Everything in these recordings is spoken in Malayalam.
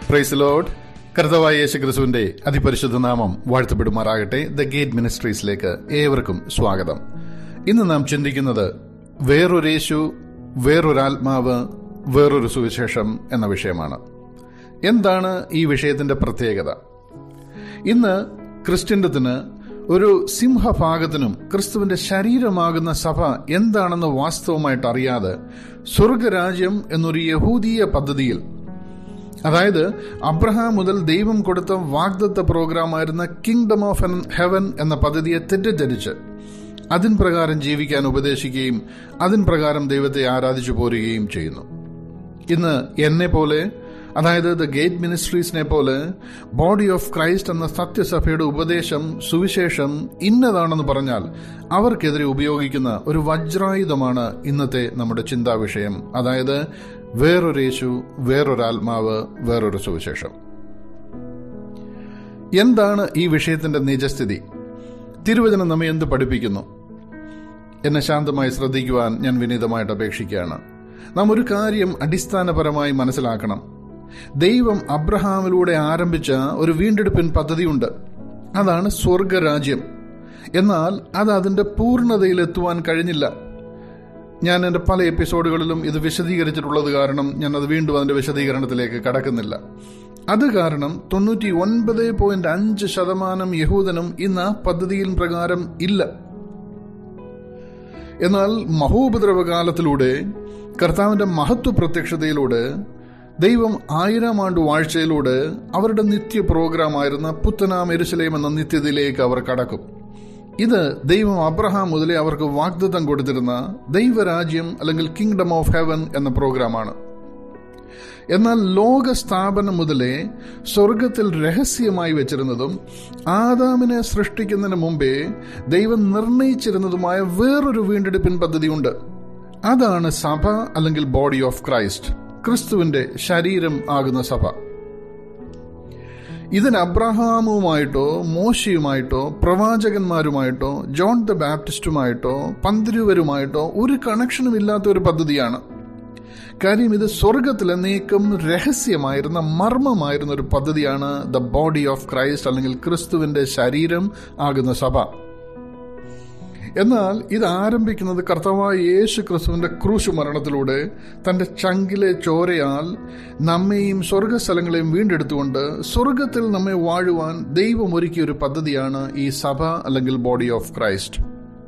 പ്രൈസ് ലോഡ് കർത്തവായ യേശു ക്രിസ്തുവിന്റെ അതിപരിശുദ്ധ നാമം വാഴ്ത്തപ്പെടുമാറാകട്ടെ ദ ഗേറ്റ് മിനിസ്ട്രീസിലേക്ക് ഏവർക്കും സ്വാഗതം ഇന്ന് നാം ചിന്തിക്കുന്നത് വേറൊരു യേശു വേറൊരാത്മാവ് വേറൊരു സുവിശേഷം എന്ന വിഷയമാണ് എന്താണ് ഈ വിഷയത്തിന്റെ പ്രത്യേകത ഇന്ന് ക്രിസ്ത്യൻഡത്തിന് ഒരു സിംഹഭാഗത്തിനും ക്രിസ്തുവിന്റെ ശരീരമാകുന്ന സഭ എന്താണെന്ന് വാസ്തവമായിട്ട് അറിയാതെ സ്വർഗരാജ്യം എന്നൊരു യഹൂദീയ പദ്ധതിയിൽ അതായത് അബ്രഹാം മുതൽ ദൈവം കൊടുത്ത വാഗ്ദത്ത പ്രോഗ്രാമായിരുന്ന കിങ്ഡം ഓഫ് ഹെവൻ എന്ന പദ്ധതിയെ തെറ്റിദ്ധരിച്ച് അതിൻ പ്രകാരം ജീവിക്കാൻ ഉപദേശിക്കുകയും അതിൻ പ്രകാരം ദൈവത്തെ ആരാധിച്ചു പോരുകയും ചെയ്യുന്നു ഇന്ന് എന്നെ പോലെ അതായത് ദ ഗേറ്റ് മിനിസ്ട്രീസിനെ പോലെ ബോഡി ഓഫ് ക്രൈസ്റ്റ് എന്ന സത്യസഭയുടെ ഉപദേശം സുവിശേഷം ഇന്നതാണെന്ന് പറഞ്ഞാൽ അവർക്കെതിരെ ഉപയോഗിക്കുന്ന ഒരു വജ്രായുധമാണ് ഇന്നത്തെ നമ്മുടെ ചിന്താ വിഷയം അതായത് വേറൊരു യേശു വേറൊരാത്മാവ് വേറൊരു സുവിശേഷം എന്താണ് ഈ വിഷയത്തിന്റെ നിജസ്ഥിതി തിരുവചനം നമ്മെ എന്ത് പഠിപ്പിക്കുന്നു എന്നെ ശാന്തമായി ശ്രദ്ധിക്കുവാൻ ഞാൻ വിനീതമായിട്ട് അപേക്ഷിക്കുകയാണ് നാം ഒരു കാര്യം അടിസ്ഥാനപരമായി മനസ്സിലാക്കണം ദൈവം അബ്രഹാമിലൂടെ ആരംഭിച്ച ഒരു വീണ്ടെടുപ്പിൻ പദ്ധതിയുണ്ട് അതാണ് സ്വർഗരാജ്യം എന്നാൽ അത് അതിന്റെ പൂർണ്ണതയിലെത്തുവാൻ കഴിഞ്ഞില്ല ഞാൻ എൻ്റെ പല എപ്പിസോഡുകളിലും ഇത് വിശദീകരിച്ചിട്ടുള്ളത് കാരണം ഞാൻ അത് വീണ്ടും അതിന്റെ വിശദീകരണത്തിലേക്ക് കടക്കുന്നില്ല അത് കാരണം തൊണ്ണൂറ്റി ഒൻപത് പോയിന്റ് അഞ്ച് ശതമാനം യഹൂദനും ഇന്ന് ആ പദ്ധതിയിൽ പ്രകാരം ഇല്ല എന്നാൽ മഹോപദ്രവകാലത്തിലൂടെ കർത്താവിന്റെ മഹത്വ പ്രത്യക്ഷതയിലൂടെ ദൈവം ആയിരം ആണ്ട് വാഴ്ചയിലൂടെ അവരുടെ നിത്യ പ്രോഗ്രാമായിരുന്ന പുത്തനാം എരുസലേം എന്ന നിത്യതയിലേക്ക് അവർ കടക്കും ഇത് ദൈവം അബ്രഹാം മുതലേ അവർക്ക് വാഗ്ദത്തം കൊടുത്തിരുന്ന ദൈവരാജ്യം അല്ലെങ്കിൽ കിങ്ഡം ഓഫ് ഹെവൻ എന്ന പ്രോഗ്രാമാണ് എന്നാൽ ലോക സ്ഥാപനം മുതലേ സ്വർഗത്തിൽ രഹസ്യമായി വെച്ചിരുന്നതും ആദാമിനെ സൃഷ്ടിക്കുന്നതിന് മുമ്പേ ദൈവം നിർണയിച്ചിരുന്നതുമായ വേറൊരു വീണ്ടെടുപ്പിൻ പദ്ധതിയുണ്ട് അതാണ് സഭ അല്ലെങ്കിൽ ബോഡി ഓഫ് ക്രൈസ്റ്റ് ക്രിസ്തുവിന്റെ ശരീരം ആകുന്ന സഭ ഇതിന് അബ്രഹാമുമായിട്ടോ മോശയുമായിട്ടോ പ്രവാചകന്മാരുമായിട്ടോ ജോൺ ദ ബാപ്റ്റിസ്റ്റുമായിട്ടോ പന്തിരുവരുമായിട്ടോ ഒരു കണക്ഷനും ഇല്ലാത്ത ഒരു പദ്ധതിയാണ് കാര്യം ഇത് സ്വർഗത്തിലെ നീക്കം രഹസ്യമായിരുന്ന മർമ്മമായിരുന്ന ഒരു പദ്ധതിയാണ് ദ ബോഡി ഓഫ് ക്രൈസ്റ്റ് അല്ലെങ്കിൽ ക്രിസ്തുവിന്റെ ശരീരം ആകുന്ന സഭ എന്നാൽ ഇത് ആരംഭിക്കുന്നത് കർത്താവായ യേശു ക്രിസ്തുവിന്റെ ക്രൂശു മരണത്തിലൂടെ തന്റെ ചങ്കിലെ ചോരയാൽ നമ്മെയും സ്വർഗസ്ഥലങ്ങളെയും വീണ്ടെടുത്തുകൊണ്ട് സ്വർഗത്തിൽ നമ്മെ വാഴുവാൻ ദൈവം ഒരുക്കിയ ഒരു പദ്ധതിയാണ് ഈ സഭ അല്ലെങ്കിൽ ബോഡി ഓഫ് ക്രൈസ്റ്റ്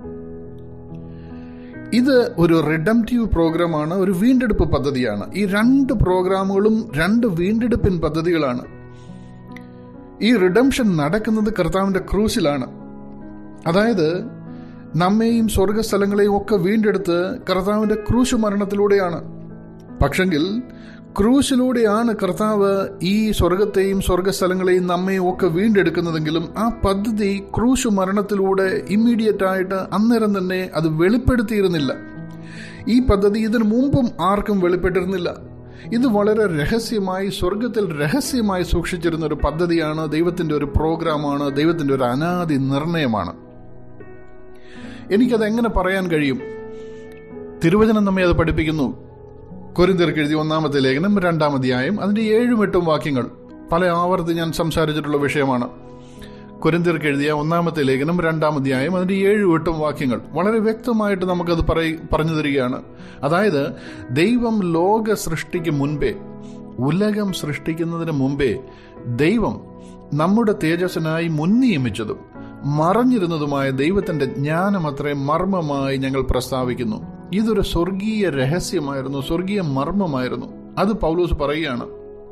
ഇത് ഒരു റിഡംറ്റീവ് പ്രോഗ്രാമാണ് ഒരു വീണ്ടെടുപ്പ് പദ്ധതിയാണ് ഈ രണ്ട് പ്രോഗ്രാമുകളും രണ്ട് വീണ്ടെടുപ്പിൻ പദ്ധതികളാണ് ഈ റിഡംഷൻ നടക്കുന്നത് കർത്താവിന്റെ ക്രൂസിലാണ് അതായത് നമ്മെയും സ്വർഗസ്ഥലങ്ങളെയും ഒക്കെ വീണ്ടെടുത്ത് കർത്താവിന്റെ ക്രൂശ് മരണത്തിലൂടെയാണ് പക്ഷെങ്കിൽ ക്രൂശിലൂടെയാണ് കർത്താവ് ഈ സ്വർഗത്തെയും സ്വർഗസ്ഥലങ്ങളെയും നമ്മയും ഒക്കെ വീണ്ടെടുക്കുന്നതെങ്കിലും ആ പദ്ധതി ക്രൂശ് മരണത്തിലൂടെ ഇമ്മീഡിയറ്റ് ആയിട്ട് അന്നേരം തന്നെ അത് വെളിപ്പെടുത്തിയിരുന്നില്ല ഈ പദ്ധതി ഇതിനു മുമ്പും ആർക്കും വെളിപ്പെട്ടിരുന്നില്ല ഇത് വളരെ രഹസ്യമായി സ്വർഗത്തിൽ രഹസ്യമായി സൂക്ഷിച്ചിരുന്ന ഒരു പദ്ധതിയാണ് ദൈവത്തിന്റെ ഒരു പ്രോഗ്രാമാണ് ദൈവത്തിന്റെ ഒരു അനാദി നിർണയമാണ് എനിക്കത് എങ്ങനെ പറയാൻ കഴിയും തിരുവചനം നമ്മെ അത് പഠിപ്പിക്കുന്നു കൊരിന്തിർക്ക് എഴുതിയ ഒന്നാമത്തെ ലേഖനം രണ്ടാമധ്യായം അതിന്റെ ഏഴും എട്ടും വാക്യങ്ങൾ പല ആവർത്തി ഞാൻ സംസാരിച്ചിട്ടുള്ള വിഷയമാണ് കൊരിന്തിർക്ക് എഴുതിയ ഒന്നാമത്തെ ലേഖനം രണ്ടാമധ്യായം അതിന്റെ ഏഴും എട്ടും വാക്യങ്ങൾ വളരെ വ്യക്തമായിട്ട് നമുക്കത് പറയ പറഞ്ഞു തരികയാണ് അതായത് ദൈവം ലോക സൃഷ്ടിക്ക് മുൻപേ ഉലകം സൃഷ്ടിക്കുന്നതിന് മുമ്പേ ദൈവം നമ്മുടെ തേജസ്സിനായി മുൻനിയമിച്ചതും മറഞ്ഞിരുന്നതുമായ ദൈവത്തിന്റെ ജ്ഞാനമത്രേ മർമ്മമായി ഞങ്ങൾ പ്രസ്താവിക്കുന്നു ഇതൊരു സ്വർഗീയ രഹസ്യമായിരുന്നു സ്വർഗീയ മർമ്മമായിരുന്നു അത് പൗലോസ് പറയുകയാണ്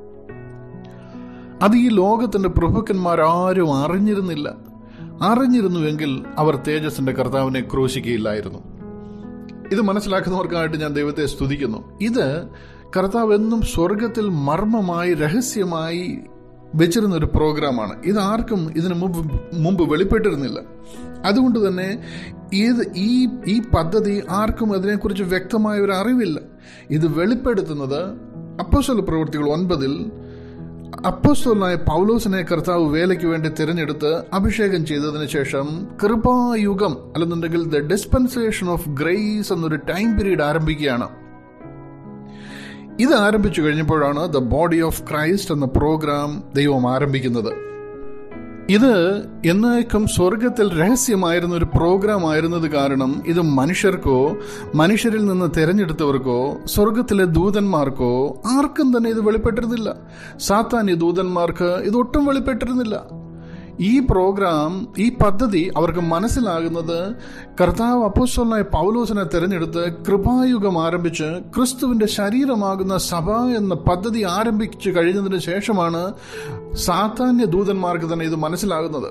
അത് ഈ ലോകത്തിന്റെ പ്രഭുക്കന്മാരാരും അറിഞ്ഞിരുന്നില്ല അറിഞ്ഞിരുന്നുവെങ്കിൽ അവർ തേജസ്സിന്റെ കർത്താവിനെ ക്രൂശിക്കുകയില്ലായിരുന്നു ഇത് മനസ്സിലാക്കുന്നവർക്കായിട്ട് ഞാൻ ദൈവത്തെ സ്തുതിക്കുന്നു ഇത് കർത്താവ് എന്നും സ്വർഗത്തിൽ മർമ്മമായി രഹസ്യമായി വെച്ചിരുന്ന ഒരു പ്രോഗ്രാമാണ് ഇത് ആർക്കും ഇതിനു മുമ്പ് മുമ്പ് വെളിപ്പെട്ടിരുന്നില്ല അതുകൊണ്ട് തന്നെ ഇത് ഈ ഈ പദ്ധതി ആർക്കും അതിനെക്കുറിച്ച് വ്യക്തമായ ഒരു അറിവില്ല ഇത് വെളിപ്പെടുത്തുന്നത് അപ്പോസ്തല പ്രവൃത്തികൾ ഒൻപതിൽ അപ്പോസ്തലനായ പൗലോസിനെ കർത്താവ് വേലയ്ക്ക് വേണ്ടി തിരഞ്ഞെടുത്ത് അഭിഷേകം ചെയ്തതിനു ശേഷം കൃപായുഗം അല്ലെന്നുണ്ടെങ്കിൽ ദ ഡിസ്പെൻസേഷൻ ഓഫ് ഗ്രേസ് എന്നൊരു ടൈം പീരീഡ് ആരംഭിക്കുകയാണ് ഇത് ആരംഭിച്ചു കഴിഞ്ഞപ്പോഴാണ് ദ ബോഡി ഓഫ് ക്രൈസ്റ്റ് എന്ന പ്രോഗ്രാം ദൈവം ആരംഭിക്കുന്നത് ഇത് എന്നേക്കും സ്വർഗത്തിൽ രഹസ്യമായിരുന്ന ഒരു പ്രോഗ്രാം ആയിരുന്നത് കാരണം ഇത് മനുഷ്യർക്കോ മനുഷ്യരിൽ നിന്ന് തെരഞ്ഞെടുത്തവർക്കോ സ്വർഗത്തിലെ ദൂതന്മാർക്കോ ആർക്കും തന്നെ ഇത് വെളിപ്പെട്ടിരുന്നില്ല സാത്താന്യ ദൂതന്മാർക്ക് ഇതൊട്ടും വെളിപ്പെട്ടിരുന്നില്ല ഈ പ്രോഗ്രാം ഈ പദ്ധതി അവർക്ക് മനസ്സിലാകുന്നത് കർത്താവ് അപ്പോസ്വലായ പൗലോസിനെ തെരഞ്ഞെടുത്ത് കൃപായുഗം ആരംഭിച്ച് ക്രിസ്തുവിന്റെ ശരീരമാകുന്ന സഭ എന്ന പദ്ധതി ആരംഭിച്ചു കഴിഞ്ഞതിന് ശേഷമാണ് സാധാന്യ ദൂതന്മാർക്ക് തന്നെ ഇത് മനസ്സിലാകുന്നത്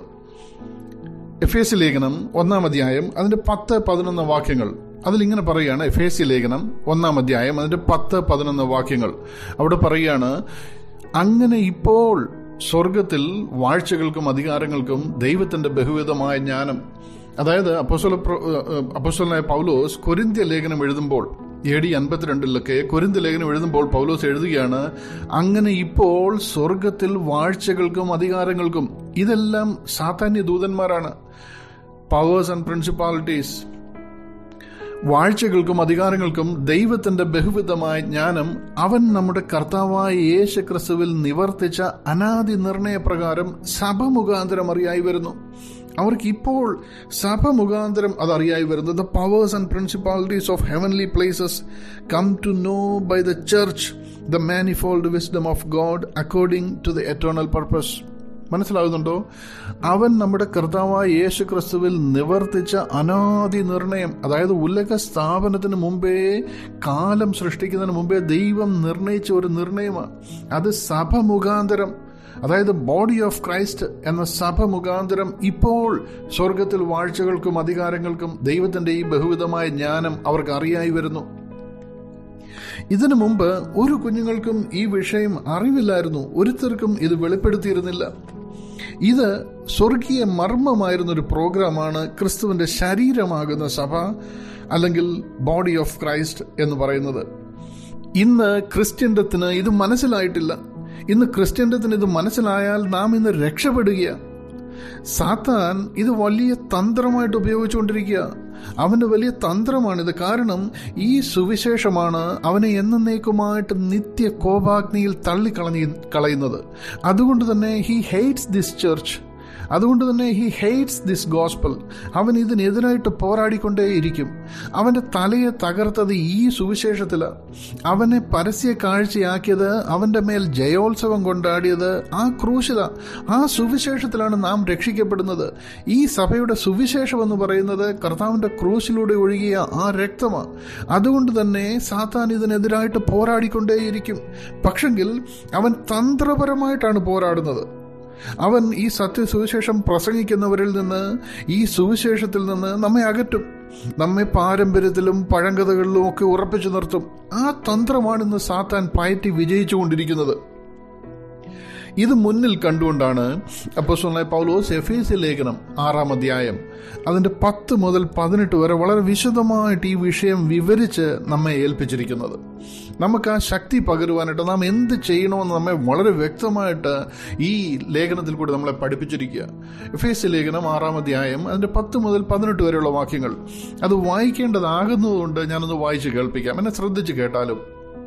എഫ് എസ് ലേഖനം ഒന്നാം അധ്യായം അതിന്റെ പത്ത് പതിനൊന്ന് വാക്യങ്ങൾ അതിലിങ്ങനെ പറയുകയാണ് എഫ് എസ് ലേഖനം ഒന്നാം അധ്യായം അതിന്റെ പത്ത് പതിനൊന്ന് വാക്യങ്ങൾ അവിടെ പറയുകയാണ് അങ്ങനെ ഇപ്പോൾ സ്വർഗത്തിൽ വാഴ്ചകൾക്കും അധികാരങ്ങൾക്കും ദൈവത്തിന്റെ ബഹുവിധമായ ജ്ഞാനം അതായത് അപ്പോസ്വല അപ്പോസ്വലനായ പൗലോസ് കൊരിന്ത്യ ലേഖനം എഴുതുമ്പോൾ എ ഡി അൻപത്തിരണ്ടിലൊക്കെ കൊരിന്ത്യ ലേഖനം എഴുതുമ്പോൾ പൗലോസ് എഴുതുകയാണ് അങ്ങനെ ഇപ്പോൾ സ്വർഗത്തിൽ വാഴ്ചകൾക്കും അധികാരങ്ങൾക്കും ഇതെല്ലാം സാധാന്യ ദൂതന്മാരാണ് പവേഴ്സ് ആൻഡ് പ്രിൻസിപ്പാലിറ്റീസ് വാഴ്ചകൾക്കും അധികാരങ്ങൾക്കും ദൈവത്തിന്റെ ബഹുവിധമായ ജ്ഞാനം അവൻ നമ്മുടെ കർത്താവായ യേശു ക്രിസ്തുവിൽ നിവർത്തിച്ച അനാദി നിർണയപ്രകാരം സഭ മുഖാന്തരം അറിയായി വരുന്നു അവർക്ക് ഇപ്പോൾ സഭ മുഖാന്തരം അത് അറിയായി വരുന്നു the powers and principalities of heavenly places come to know by the church the manifold wisdom of God according to the eternal purpose മനസ്സിലാകുന്നുണ്ടോ അവൻ നമ്മുടെ കർത്താവായ യേശു ക്രിസ്തുവിൽ നിവർത്തിച്ച അനാദി നിർണയം അതായത് ഉലക സ്ഥാപനത്തിന് മുമ്പേ കാലം സൃഷ്ടിക്കുന്നതിന് മുമ്പേ ദൈവം നിർണയിച്ച ഒരു നിർണയമാണ് അത് സഭ മുഖാന്തരം അതായത് ബോഡി ഓഫ് ക്രൈസ്റ്റ് എന്ന സഭ മുഖാന്തരം ഇപ്പോൾ സ്വർഗത്തിൽ വാഴ്ചകൾക്കും അധികാരങ്ങൾക്കും ദൈവത്തിന്റെ ഈ ബഹുവിധമായ ജ്ഞാനം അവർക്ക് അറിയായി വരുന്നു ഇതിനു മുമ്പ് ഒരു കുഞ്ഞുങ്ങൾക്കും ഈ വിഷയം അറിവില്ലായിരുന്നു ഒരുത്തർക്കും ഇത് വെളിപ്പെടുത്തിയിരുന്നില്ല ഇത് സ്വർഗീയ മർമ്മമായിരുന്ന ഒരു പ്രോഗ്രാമാണ് ക്രിസ്തുവിന്റെ ശരീരമാകുന്ന സഭ അല്ലെങ്കിൽ ബോഡി ഓഫ് ക്രൈസ്റ്റ് എന്ന് പറയുന്നത് ഇന്ന് ക്രിസ്ത്യൻഡത്തിന് ഇത് മനസ്സിലായിട്ടില്ല ഇന്ന് ക്രിസ്ത്യൻഡത്തിന് ഇത് മനസ്സിലായാൽ നാം ഇന്ന് രക്ഷപ്പെടുകയാണ് സാത്താൻ ഇത് വലിയ തന്ത്രമായിട്ട് ഉപയോഗിച്ചുകൊണ്ടിരിക്കുക അവന്റെ വലിയ തന്ത്രമാണിത് കാരണം ഈ സുവിശേഷമാണ് അവനെ എന്നേക്കുമായിട്ട് നിത്യ കോപാഗ്നിയിൽ തള്ളിക്കളഞ്ഞ കളയുന്നത് അതുകൊണ്ട് തന്നെ ഹി ഹെയ്റ്റ്സ് ദിസ് ചർച്ച് അതുകൊണ്ട് തന്നെ ഹി ഹെയ്റ്റ്സ് ദിസ് ഗോസ്പൽ അവൻ ഇതിനെതിരായിട്ട് പോരാടിക്കൊണ്ടേയിരിക്കും അവന്റെ തലയെ തകർത്തത് ഈ സുവിശേഷത്തിലാണ് അവനെ പരസ്യ കാഴ്ചയാക്കിയത് അവന്റെ മേൽ ജയോത്സവം കൊണ്ടാടിയത് ആ ക്രൂശിത ആ സുവിശേഷത്തിലാണ് നാം രക്ഷിക്കപ്പെടുന്നത് ഈ സഭയുടെ സുവിശേഷം എന്ന് പറയുന്നത് കർത്താവിന്റെ ക്രൂശിലൂടെ ഒഴുകിയ ആ രക്തമാണ് അതുകൊണ്ട് തന്നെ സാത്താൻ ഇതിനെതിരായിട്ട് പോരാടിക്കൊണ്ടേയിരിക്കും പക്ഷെങ്കിൽ അവൻ തന്ത്രപരമായിട്ടാണ് പോരാടുന്നത് അവൻ ഈ സത്യസുവിശേഷം പ്രസംഗിക്കുന്നവരിൽ നിന്ന് ഈ സുവിശേഷത്തിൽ നിന്ന് നമ്മെ അകറ്റും നമ്മെ പാരമ്പര്യത്തിലും പഴങ്കഥകളിലും ഒക്കെ ഉറപ്പിച്ചു നിർത്തും ആ തന്ത്രമാണ് ഇന്ന് സാത്താൻ പയറ്റി വിജയിച്ചുകൊണ്ടിരിക്കുന്നത് ഇത് മുന്നിൽ കണ്ടുകൊണ്ടാണ് അപ്പോസ്വലായ പൗലോസ് എഫേസ് ലേഖനം ആറാം അധ്യായം അതിന്റെ പത്ത് മുതൽ പതിനെട്ട് വരെ വളരെ വിശദമായിട്ട് ഈ വിഷയം വിവരിച്ച് നമ്മെ ഏൽപ്പിച്ചിരിക്കുന്നത് നമുക്ക് ആ ശക്തി പകരുവാനായിട്ട് നാം എന്ത് ചെയ്യണമെന്ന് നമ്മെ വളരെ വ്യക്തമായിട്ട് ഈ ലേഖനത്തിൽ കൂടി നമ്മളെ പഠിപ്പിച്ചിരിക്കുക എഫേസ് ലേഖനം ആറാം അധ്യായം അതിന്റെ പത്ത് മുതൽ പതിനെട്ട് വരെയുള്ള വാക്യങ്ങൾ അത് വായിക്കേണ്ടതാകുന്നതുകൊണ്ട് ഞാനൊന്ന് വായിച്ച് കേൾപ്പിക്കാം എന്നെ ശ്രദ്ധിച്ച് കേട്ടാലും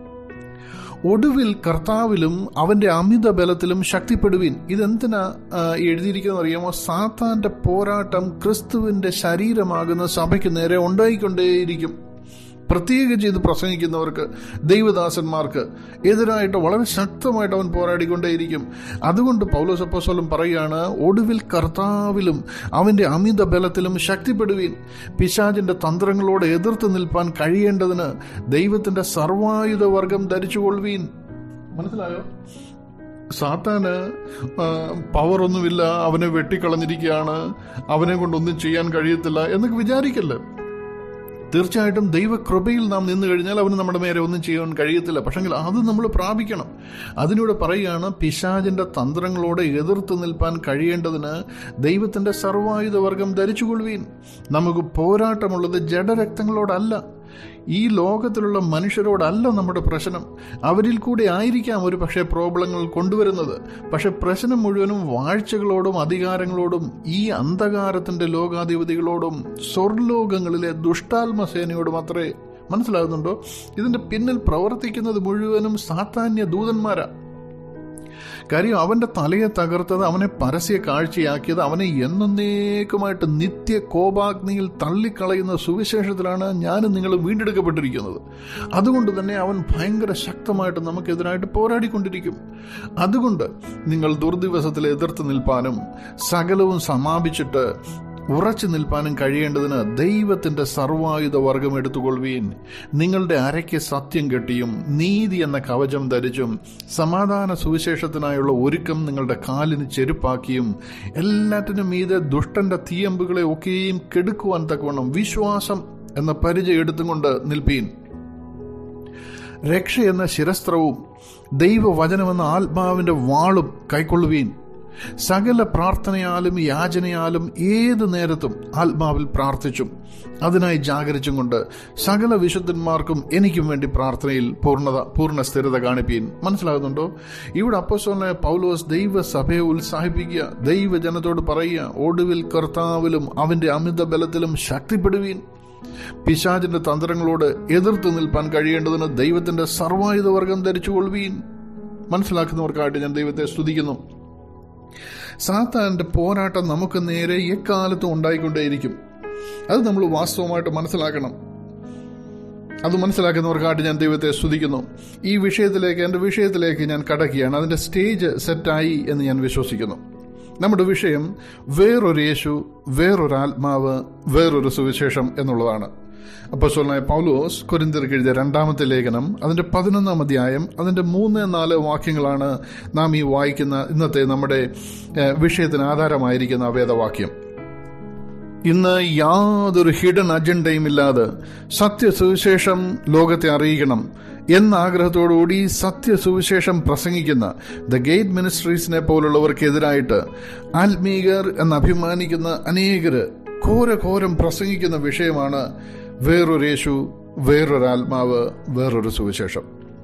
ഒടുവിൽ കർത്താവിലും അവന്റെ അമിത ബലത്തിലും ശക്തിപ്പെടുവിൻ ഇതെന്തിനാ എഴുതിയിരിക്കുന്നത് അറിയാമോ സാത്താന്റെ പോരാട്ടം ക്രിസ്തുവിന്റെ ശരീരമാകുന്ന സഭയ്ക്ക് നേരെ ഉണ്ടായിക്കൊണ്ടേയിരിക്കും പ്രത്യേകിച്ച് ഇത് പ്രസംഗിക്കുന്നവർക്ക് ദൈവദാസന്മാർക്ക് എതിരായിട്ട് വളരെ ശക്തമായിട്ട് അവൻ പോരാടിക്കൊണ്ടേയിരിക്കും അതുകൊണ്ട് പൗലോസപ്പോസ്വലം പറയാണ് ഒടുവിൽ കർത്താവിലും അവന്റെ അമിത ബലത്തിലും ശക്തിപ്പെടുവീൻ പിശാചിന്റെ തന്ത്രങ്ങളോട് എതിർത്ത് നിൽപ്പാൻ കഴിയേണ്ടതിന് ദൈവത്തിന്റെ സർവായുധ വർഗം ധരിച്ചുകൊള്ളുവീൻ മനസ്സിലായോ സാത്താന് പവർ ഒന്നുമില്ല അവനെ വെട്ടിക്കളഞ്ഞിരിക്കുകയാണ് അവനെ കൊണ്ടൊന്നും ചെയ്യാൻ കഴിയത്തില്ല എന്നൊക്കെ വിചാരിക്കല്ലേ തീർച്ചയായിട്ടും ദൈവകൃപയിൽ നാം നിന്നു കഴിഞ്ഞാൽ അവന് നമ്മുടെ നേരെ ഒന്നും ചെയ്യാൻ കഴിയത്തില്ല പക്ഷെങ്കിൽ അത് നമ്മൾ പ്രാപിക്കണം അതിലൂടെ പറയുകയാണ് പിശാചിന്റെ തന്ത്രങ്ങളോട് എതിർത്ത് നിൽപ്പാൻ കഴിയേണ്ടതിന് ദൈവത്തിന്റെ സർവായുധ വർഗം ധരിച്ചുകൊള്ളുവീൻ നമുക്ക് പോരാട്ടമുള്ളത് ജഡരക്തങ്ങളോടല്ല ഈ ലോകത്തിലുള്ള മനുഷ്യരോടല്ല നമ്മുടെ പ്രശ്നം അവരിൽ കൂടെ ആയിരിക്കാം ഒരു പക്ഷേ പ്രോബ്ലങ്ങൾ കൊണ്ടുവരുന്നത് പക്ഷെ പ്രശ്നം മുഴുവനും വാഴ്ചകളോടും അധികാരങ്ങളോടും ഈ അന്ധകാരത്തിന്റെ ലോകാധിപതികളോടും സ്വർലോകങ്ങളിലെ ദുഷ്ടാത്മസേനയോടും അത്രേ മനസ്സിലാകുന്നുണ്ടോ ഇതിന്റെ പിന്നിൽ പ്രവർത്തിക്കുന്നത് മുഴുവനും സാധാന്യ ദൂതന്മാരാ കാര്യം അവന്റെ തലയെ തകർത്തത് അവനെ പരസ്യ കാഴ്ചയാക്കിയത് അവനെ എന്നേക്കുമായിട്ട് നിത്യ കോപാഗ്നിയിൽ തള്ളിക്കളയുന്ന സുവിശേഷത്തിലാണ് ഞാനും നിങ്ങൾ വീണ്ടെടുക്കപ്പെട്ടിരിക്കുന്നത് അതുകൊണ്ട് തന്നെ അവൻ ഭയങ്കര ശക്തമായിട്ട് നമുക്കെതിരായിട്ട് പോരാടിക്കൊണ്ടിരിക്കും അതുകൊണ്ട് നിങ്ങൾ ദുർദിവസത്തിൽ എതിർത്ത് നിൽപ്പാനും സകലവും സമാപിച്ചിട്ട് ഉറച്ചു നിൽപ്പാനും കഴിയേണ്ടതിന് ദൈവത്തിന്റെ സർവായുധ വർഗം എടുത്തുകൊള്ളുവീൻ നിങ്ങളുടെ അരയ്ക്ക് സത്യം കെട്ടിയും നീതി എന്ന കവചം ധരിച്ചും സമാധാന സുവിശേഷത്തിനായുള്ള ഒരുക്കം നിങ്ങളുടെ കാലിന് ചെരുപ്പാക്കിയും എല്ലാറ്റിനും മീതെ ദുഷ്ടന്റെ തീയമ്പുകളെ ഒക്കെയും കെടുക്കുവാൻ തക്കവണ്ണം വിശ്വാസം എന്ന പരിചയം എടുത്തുകൊണ്ട് നിൽപ്പീൻ രക്ഷ എന്ന ശിരസ്ത്രവും ദൈവവചനമെന്ന ആത്മാവിന്റെ വാളും കൈക്കൊള്ളുവീൻ സകല പ്രാർത്ഥനയാലും യാചനയാലും ഏത് നേരത്തും ആത്മാവിൽ പ്രാർത്ഥിച്ചും അതിനായി ജാഗരിച്ചും കൊണ്ട് സകല വിശുദ്ധന്മാർക്കും എനിക്കും വേണ്ടി പ്രാർത്ഥനയിൽ പൂർണ്ണത പൂർണ്ണ സ്ഥിരത കാണിപ്പീൻ മനസ്സിലാകുന്നുണ്ടോ ഇവിടെ അപ്പോസ്തലനായ പൗലോസ് ദൈവസഭയെ ഉത്സാഹിപ്പിക്കുക ദൈവജനത്തോട് പറയുക ഒടുവിൽ കർത്താവിലും അവന്റെ അമിത ബലത്തിലും ശക്തിപ്പെടുവീൻ പിശാചിന്റെ തന്ത്രങ്ങളോട് എതിർത്ത് നിൽപ്പാൻ കഴിയേണ്ടതിന് ദൈവത്തിന്റെ സർവായുധ വർഗം ധരിച്ചുകൊള്ളുവീൻ മനസ്സിലാക്കുന്നവർക്കായിട്ട് ഞാൻ ദൈവത്തെ സ്തുതിക്കുന്നു സാത്താന്റെ പോരാട്ടം നമുക്ക് നേരെ എക്കാലത്തും ഉണ്ടായിക്കൊണ്ടേയിരിക്കും അത് നമ്മൾ വാസ്തവമായിട്ട് മനസ്സിലാക്കണം അത് മനസ്സിലാക്കുന്നവർക്കായിട്ട് ഞാൻ ദൈവത്തെ സ്തുതിക്കുന്നു ഈ വിഷയത്തിലേക്ക് എൻ്റെ വിഷയത്തിലേക്ക് ഞാൻ കടക്കുകയാണ് അതിൻ്റെ സ്റ്റേജ് സെറ്റായി എന്ന് ഞാൻ വിശ്വസിക്കുന്നു നമ്മുടെ വിഷയം വേറൊരു യേശു വേറൊരു ആത്മാവ് വേറൊരു സുവിശേഷം എന്നുള്ളതാണ് അപ്പോസ്വലനായ പൗലോസ് കൊരിന്തിർക്ക് എഴുതിയ രണ്ടാമത്തെ ലേഖനം അതിന്റെ പതിനൊന്നാം അധ്യായം അതിന്റെ മൂന്ന് നാല് വാക്യങ്ങളാണ് നാം ഈ വായിക്കുന്ന ഇന്നത്തെ നമ്മുടെ ഏഹ്, വിഷയത്തിന് ആധാരമായിരിക്കുന്ന വേദവാക്യം ഇന്ന് യാതൊരു ഹിഡൻ അജണ്ടയും ഇല്ലാതെ സത്യസുവിശേഷം ലോകത്തെ അറിയിക്കണം എന്ന ആഗ്രഹത്തോടുകൂടി സത്യസുവിശേഷം പ്രസംഗിക്കുന്ന ദ ഗേറ്റ് മിനിസ്ട്രീസിനെ പോലുള്ളവർക്കെതിരായിട്ട് ആത്മീകർ എന്ന് അഭിമാനിക്കുന്ന അനേകര് ഘോരഘോരം പ്രസംഗിക്കുന്ന വിഷയമാണ് വേറൊരു യേശു വേറൊരു ആത്മാവ് വേറൊരു സുവിശേഷം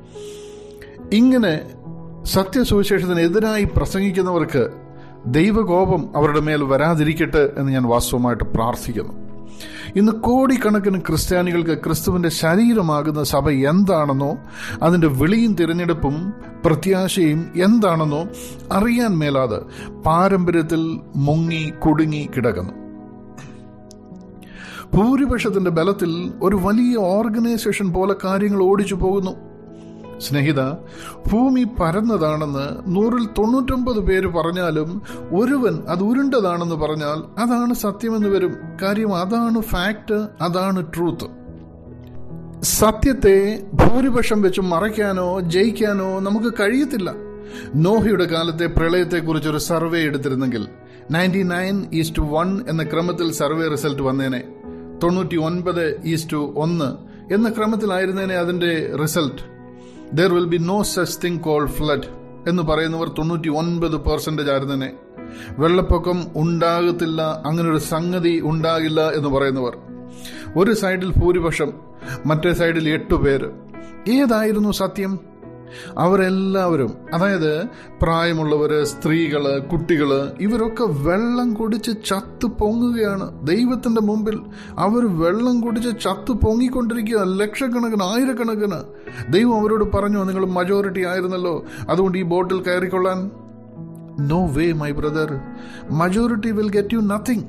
ഇങ്ങനെ സത്യസുവിശേഷത്തിനെതിരായി പ്രസംഗിക്കുന്നവർക്ക് ദൈവകോപം അവരുടെ മേൽ വരാതിരിക്കട്ടെ എന്ന് ഞാൻ വാസ്തവമായിട്ട് പ്രാർത്ഥിക്കുന്നു ഇന്ന് കോടിക്കണക്കിന് ക്രിസ്ത്യാനികൾക്ക് ക്രിസ്തുവിന്റെ ശരീരമാകുന്ന സഭ എന്താണെന്നോ അതിന്റെ വിളിയും തിരഞ്ഞെടുപ്പും പ്രത്യാശയും എന്താണെന്നോ അറിയാൻ മേലാതെ പാരമ്പര്യത്തിൽ മുങ്ങി കുടുങ്ങി കിടക്കുന്നു ഭൂരിപക്ഷത്തിന്റെ ബലത്തിൽ ഒരു വലിയ ഓർഗനൈസേഷൻ പോലെ കാര്യങ്ങൾ ഓടിച്ചു പോകുന്നു സ്നേഹിത ഭൂമി പരന്നതാണെന്ന് നൂറിൽ തൊണ്ണൂറ്റൊമ്പത് പേര് പറഞ്ഞാലും ഒരുവൻ അത് ഉരുണ്ടതാണെന്ന് പറഞ്ഞാൽ അതാണ് സത്യമെന്ന് വരും കാര്യം അതാണ് ഫാക്ട് അതാണ് ട്രൂത്ത് സത്യത്തെ ഭൂരിപക്ഷം വെച്ച് മറയ്ക്കാനോ ജയിക്കാനോ നമുക്ക് കഴിയത്തില്ല നോഹയുടെ കാലത്തെ പ്രളയത്തെക്കുറിച്ച് ഒരു സർവേ എടുത്തിരുന്നെങ്കിൽ നയൻറ്റി നയൻ ഈസ്റ്റ് വൺ എന്ന ക്രമത്തിൽ സർവേ റിസൾട്ട് വന്നേനെ തൊണ്ണൂറ്റി ഒൻപത് ഈസ്റ്റ് ഒന്ന് എന്ന ക്രമത്തിലായിരുന്നേനെ അതിന്റെ result there will be no such thing call flood എന്ന് പറയുന്നവർ തൊണ്ണൂറ്റി ഒൻപത് പെർസെന്റേജ് ആയിരുന്നേനെ വെള്ളപ്പൊക്കം ഉണ്ടാകത്തില്ല അങ്ങനെ ഒരു സംഗതി ഉണ്ടാകില്ല എന്ന് പറയുന്നവർ ഒരു സൈഡിൽ ഭൂരിപക്ഷം മറ്റേ സൈഡിൽ എട്ടു പേര് ഏതായിരുന്നു സത്യം അവരെല്ലാവരും അതായത് പ്രായമുള്ളവര് സ്ത്രീകള് കുട്ടികള് ഇവരൊക്കെ വെള്ളം കുടിച്ച് ചത്തു പൊങ്ങുകയാണ് ദൈവത്തിന്റെ മുമ്പിൽ അവർ വെള്ളം കുടിച്ച് ചത്തു പൊങ്ങിക്കൊണ്ടിരിക്കുക ലക്ഷക്കണക്കിന് ആയിരക്കണക്കിന് ദൈവം അവരോട് പറഞ്ഞു നിങ്ങൾ മജോറിറ്റി ആയിരുന്നല്ലോ അതുകൊണ്ട് ഈ ബോട്ടിൽ കയറിക്കൊള്ളാൻ no way my brother majority will get you nothing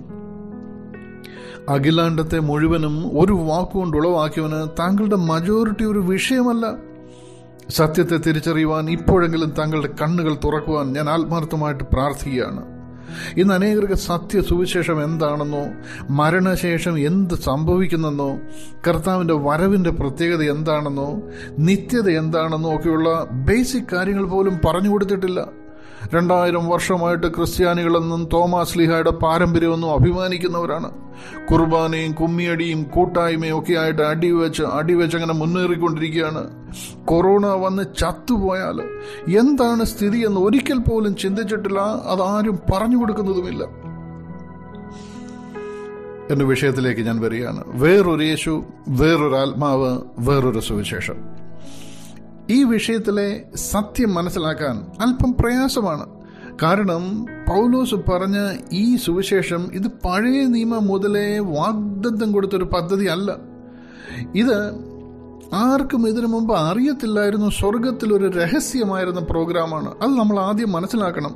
അഖിലാണ്ടത്തെ മുഴുവനും ഒരു വാക്കുകൊണ്ട് ഉളവാക്കിയവന് താങ്കളുടെ മജോറിറ്റി ഒരു വിഷയമല്ല സത്യത്തെ തിരിച്ചറിയുവാൻ ഇപ്പോഴെങ്കിലും താങ്കളുടെ കണ്ണുകൾ തുറക്കുവാൻ ഞാൻ ആത്മാർത്ഥമായിട്ട് പ്രാർത്ഥിക്കുകയാണ് ഇന്ന് അനേകർക്ക് സത്യ സുവിശേഷം എന്താണെന്നോ മരണശേഷം എന്ത് സംഭവിക്കുന്നെന്നോ കർത്താവിന്റെ വരവിന്റെ പ്രത്യേകത എന്താണെന്നോ നിത്യത എന്താണെന്നോ ഒക്കെയുള്ള ബേസിക് കാര്യങ്ങൾ പോലും പറഞ്ഞു കൊടുത്തിട്ടില്ല രണ്ടായിരം വർഷമായിട്ട് ക്രിസ്ത്യാനികളെന്നും തോമാസ് ലിഹായുടെ പാരമ്പര്യമെന്നും അഭിമാനിക്കുന്നവരാണ് കുർബാനയും കുമ്മിയടിയും കൂട്ടായ്മയും ഒക്കെ ആയിട്ട് അടിവെച്ച് അടിവെച്ച് അങ്ങനെ മുന്നേറിക്കൊണ്ടിരിക്കുകയാണ് കൊറോണ വന്ന് ചത്തുപോയാൽ എന്താണ് സ്ഥിതി എന്ന് ഒരിക്കൽ പോലും ചിന്തിച്ചിട്ടില്ല അതാരും പറഞ്ഞു കൊടുക്കുന്നതുമില്ല എന്റെ വിഷയത്തിലേക്ക് ഞാൻ വരികയാണ് വേറൊരു യേശു വേറൊരു ആത്മാവ് വേറൊരു സുവിശേഷം ഈ വിഷയത്തിലെ സത്യം മനസ്സിലാക്കാൻ അല്പം പ്രയാസമാണ് കാരണം പൗലോസ് പറഞ്ഞ ഈ സുവിശേഷം ഇത് പഴയ നിയമം മുതലേ വാഗ്ദത്തം കൊടുത്തൊരു പദ്ധതി അല്ല ഇത് ആർക്കും ഇതിനു മുമ്പ് അറിയത്തില്ലായിരുന്നു സ്വർഗത്തിൽ ഒരു രഹസ്യമായിരുന്ന പ്രോഗ്രാമാണ് അത് നമ്മൾ ആദ്യം മനസ്സിലാക്കണം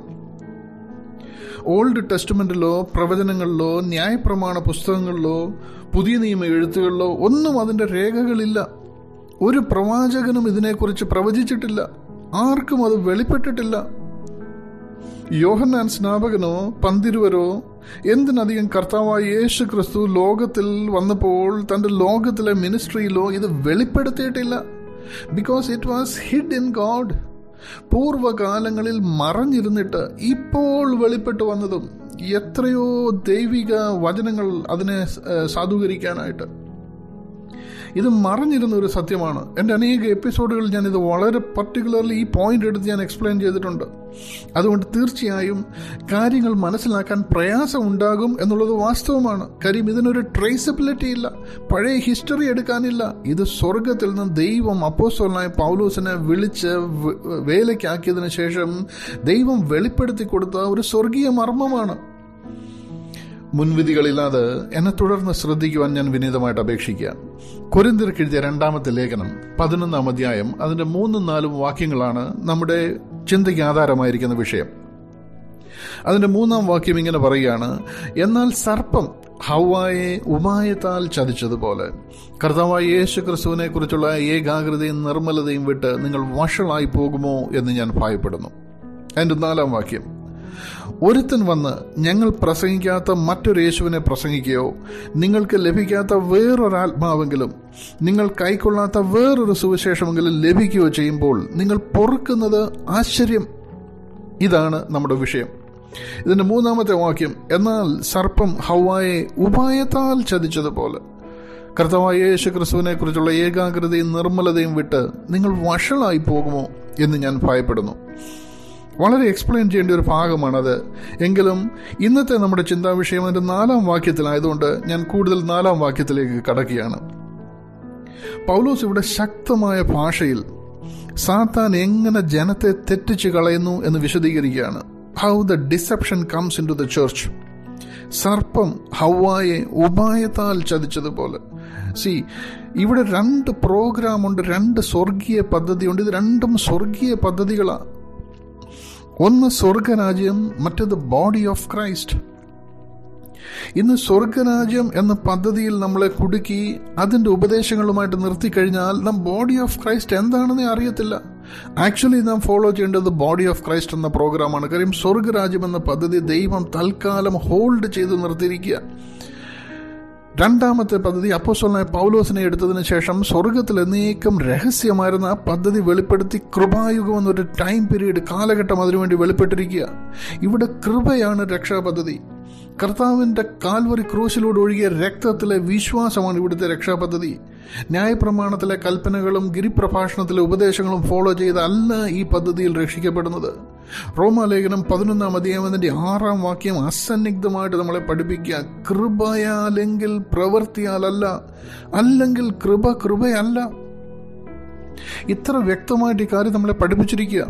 ഓൾഡ് ടെസ്റ്റ്മെന്റിലോ പ്രവചനങ്ങളിലോ ന്യായപ്രമാണ പുസ്തകങ്ങളിലോ പുതിയ നിയമ എഴുത്തുകളിലോ ഒന്നും അതിന്റെ രേഖകളില്ല ഒരു പ്രവാചകനും ഇതിനെക്കുറിച്ച് പ്രവചിച്ചിട്ടില്ല ആർക്കും അത് വെളിപ്പെട്ടിട്ടില്ല യോഹന്നാൻ സ്നാപകനോ പന്തിരുവരോ എന്തിനധികം കർത്താവായ യേശു ക്രിസ്തു ലോകത്തിൽ വന്നപ്പോൾ തന്റെ ലോകത്തിലെ മിനിസ്ട്രിയിലോ ഇത് വെളിപ്പെടുത്തിയിട്ടില്ല because it was hid in God പൂർവകാലങ്ങളിൽ മറഞ്ഞിരുന്നിട്ട് ഇപ്പോൾ വെളിപ്പെട്ടു വന്നതും എത്രയോ ദൈവിക വചനങ്ങൾ അതിനെ ഏഹ്, സാധൂകരിക്കാനായിട്ട് ഇത് മറഞ്ഞിരുന്ന ഒരു സത്യമാണ് എൻ്റെ അനേക എപ്പിസോഡുകളിൽ ഞാൻ ഇത് വളരെ പർട്ടിക്കുലർലി ഈ പോയിന്റ് എടുത്ത് ഞാൻ എക്സ്പ്ലെയിൻ ചെയ്തിട്ടുണ്ട് അതുകൊണ്ട് തീർച്ചയായും കാര്യങ്ങൾ മനസ്സിലാക്കാൻ പ്രയാസം ഉണ്ടാകും എന്നുള്ളത് വാസ്തവമാണ് കാര്യം ഇതിനൊരു ട്രേസബിലിറ്റി ഇല്ല പഴയ ഹിസ്റ്ററി എടുക്കാനില്ല ഇത് സ്വർഗത്തിൽ നിന്ന് ദൈവം അപ്പോസ്തലനായ പൗലോസിനെ വിളിച്ച് വ- വേലയ്ക്കാക്കിയതിനു ശേഷം ദൈവം വെളിപ്പെടുത്തി കൊടുത്ത ഒരു സ്വർഗീയ മർമ്മമാണ് മുൻവിധികളില്ലാതെ എന്നെ തുടർന്ന് ശ്രദ്ധിക്കുവാൻ ഞാൻ വിനീതമായിട്ട് അപേക്ഷിക്കുക കൊരിന്തിർക്ക് എഴുതിയ രണ്ടാമത്തെ ലേഖനം പതിനൊന്നാം അധ്യായം അതിന്റെ മൂന്നും നാലും വാക്യങ്ങളാണ് നമ്മുടെ ചിന്തയ്ക്ക് ആധാരമായിരിക്കുന്ന വിഷയം അതിന്റെ മൂന്നാം വാക്യം ഇങ്ങനെ പറയുകയാണ് എന്നാൽ സർപ്പം ഹൗവായെ ഉപായത്താൽ ചതിച്ചതുപോലെ കർത്താവായ യേശു ക്രിസ്തുവിനെ കുറിച്ചുള്ള ഏകാഗ്രതയും നിർമ്മലതയും വിട്ട് നിങ്ങൾ വഷളായി പോകുമോ എന്ന് ഞാൻ ഭയപ്പെടുന്നു അതിന്റെ നാലാം വാക്യം ഒരുത്തൻ വന്ന് ഞങ്ങൾ പ്രസംഗിക്കാത്ത മറ്റൊരു യേശുവിനെ പ്രസംഗിക്കുകയോ നിങ്ങൾക്ക് ലഭിക്കാത്ത വേറൊരാത്മാവെങ്കിലും നിങ്ങൾ കൈക്കൊള്ളാത്ത വേറൊരു സുവിശേഷമെങ്കിലും ലഭിക്കുകയോ ചെയ്യുമ്പോൾ നിങ്ങൾ പൊറുക്കുന്നത് ആശ്ചര്യം ഇതാണ് നമ്മുടെ വിഷയം ഇതിന്റെ മൂന്നാമത്തെ വാക്യം എന്നാൽ സർപ്പം ഹൗവായെ ഉപായത്താൽ ചതിച്ചതുപോലെ കർത്താവായ യേശു ക്രിസ്തുവിനെ കുറിച്ചുള്ള ഏകാഗ്രതയും നിർമ്മലതയും വിട്ട് നിങ്ങൾ വഷളായി പോകുമോ എന്ന് ഞാൻ ഭയപ്പെടുന്നു വളരെ എക്സ്പ്ലെയിൻ ചെയ്യേണ്ട ഒരു ഭാഗമാണത് എങ്കിലും ഇന്നത്തെ നമ്മുടെ ചിന്താ വിഷയം അതിന്റെ നാലാം വാക്യത്തിലായതുകൊണ്ട് ഞാൻ കൂടുതൽ നാലാം വാക്യത്തിലേക്ക് കടക്കുകയാണ് പൗലോസ് ഇവിടെ ശക്തമായ ഭാഷയിൽ സാത്താൻ എങ്ങനെ ജനത്തെ തെറ്റിച്ച് കളയുന്നു എന്ന് വിശദീകരിക്കുകയാണ് how the deception comes into the church സർപ്പം ഹൗവായെ ഉപായത്താൽ ചതിച്ചതുപോലെ സി ഇവിടെ രണ്ട് പ്രോഗ്രാം ഉണ്ട് രണ്ട് സ്വർഗീയ പദ്ധതിയുണ്ട് ഇത് രണ്ടും സ്വർഗീയ പദ്ധതികളാണ് ഒന്ന് സ്വർഗരാജ്യം മറ്റേത് ബോഡി ഓഫ് ക്രൈസ്റ്റ് ഇന്ന് സ്വർഗരാജ്യം എന്ന പദ്ധതിയിൽ നമ്മളെ കുടുക്കി അതിന്റെ ഉപദേശങ്ങളുമായിട്ട് നിർത്തിക്കഴിഞ്ഞാൽ നാം ബോഡി ഓഫ് ക്രൈസ്റ്റ് എന്താണെന്ന് അറിയത്തില്ല ആക്ച്വലി നാം ഫോളോ ചെയ്യേണ്ടത് ബോഡി ഓഫ് ക്രൈസ്റ്റ് എന്ന പ്രോഗ്രാമാണ് കാര്യം സ്വർഗരാജ്യം എന്ന പദ്ധതി ദൈവം തൽക്കാലം ഹോൾഡ് ചെയ്ത് നിർത്തിയിരിക്കുക രണ്ടാമത്തെ പദ്ധതി അപ്പോസ്വലനായ പൗലോസിനെ എടുത്തതിന് ശേഷം സ്വർഗത്തിൽ എന്നേക്കും രഹസ്യമായിരുന്ന ആ പദ്ധതി വെളിപ്പെടുത്തി കൃപായുഗം എന്നൊരു ടൈം പീരീഡ് കാലഘട്ടം അതിനുവേണ്ടി വെളിപ്പെട്ടിരിക്കുക ഇവിടെ കൃപയാണ് രക്ഷാപദ്ധതി കർത്താവിന്റെ കാൽവറി ക്രൂശിലൂടെ ഒഴുകിയ രക്തത്തിലെ വിശ്വാസമാണ് ഇവിടുത്തെ രക്ഷാപദ്ധതി ന്യായപ്രമാണത്തിലെ കൽപ്പനകളും ഗിരിപ്രഭാഷണത്തിലെ ഉപദേശങ്ങളും ഫോളോ ചെയ്തല്ല ഈ പദ്ധതിയിൽ രക്ഷിക്കപ്പെടുന്നത് റോമാലേഖനം പതിനൊന്നാം അധ്യായത്തിന്റെ ആറാം വാക്യം അസന്നിഗ്ധമായിട്ട് നമ്മളെ പഠിപ്പിക്കുക കൃപയാലെങ്കിൽ പ്രവൃത്തിയാലല്ല അല്ലെങ്കിൽ കൃപ കൃപയല്ല ഇത്ര വ്യക്തമായിട്ട് ഈ കാര്യം നമ്മളെ പഠിപ്പിച്ചിരിക്കുക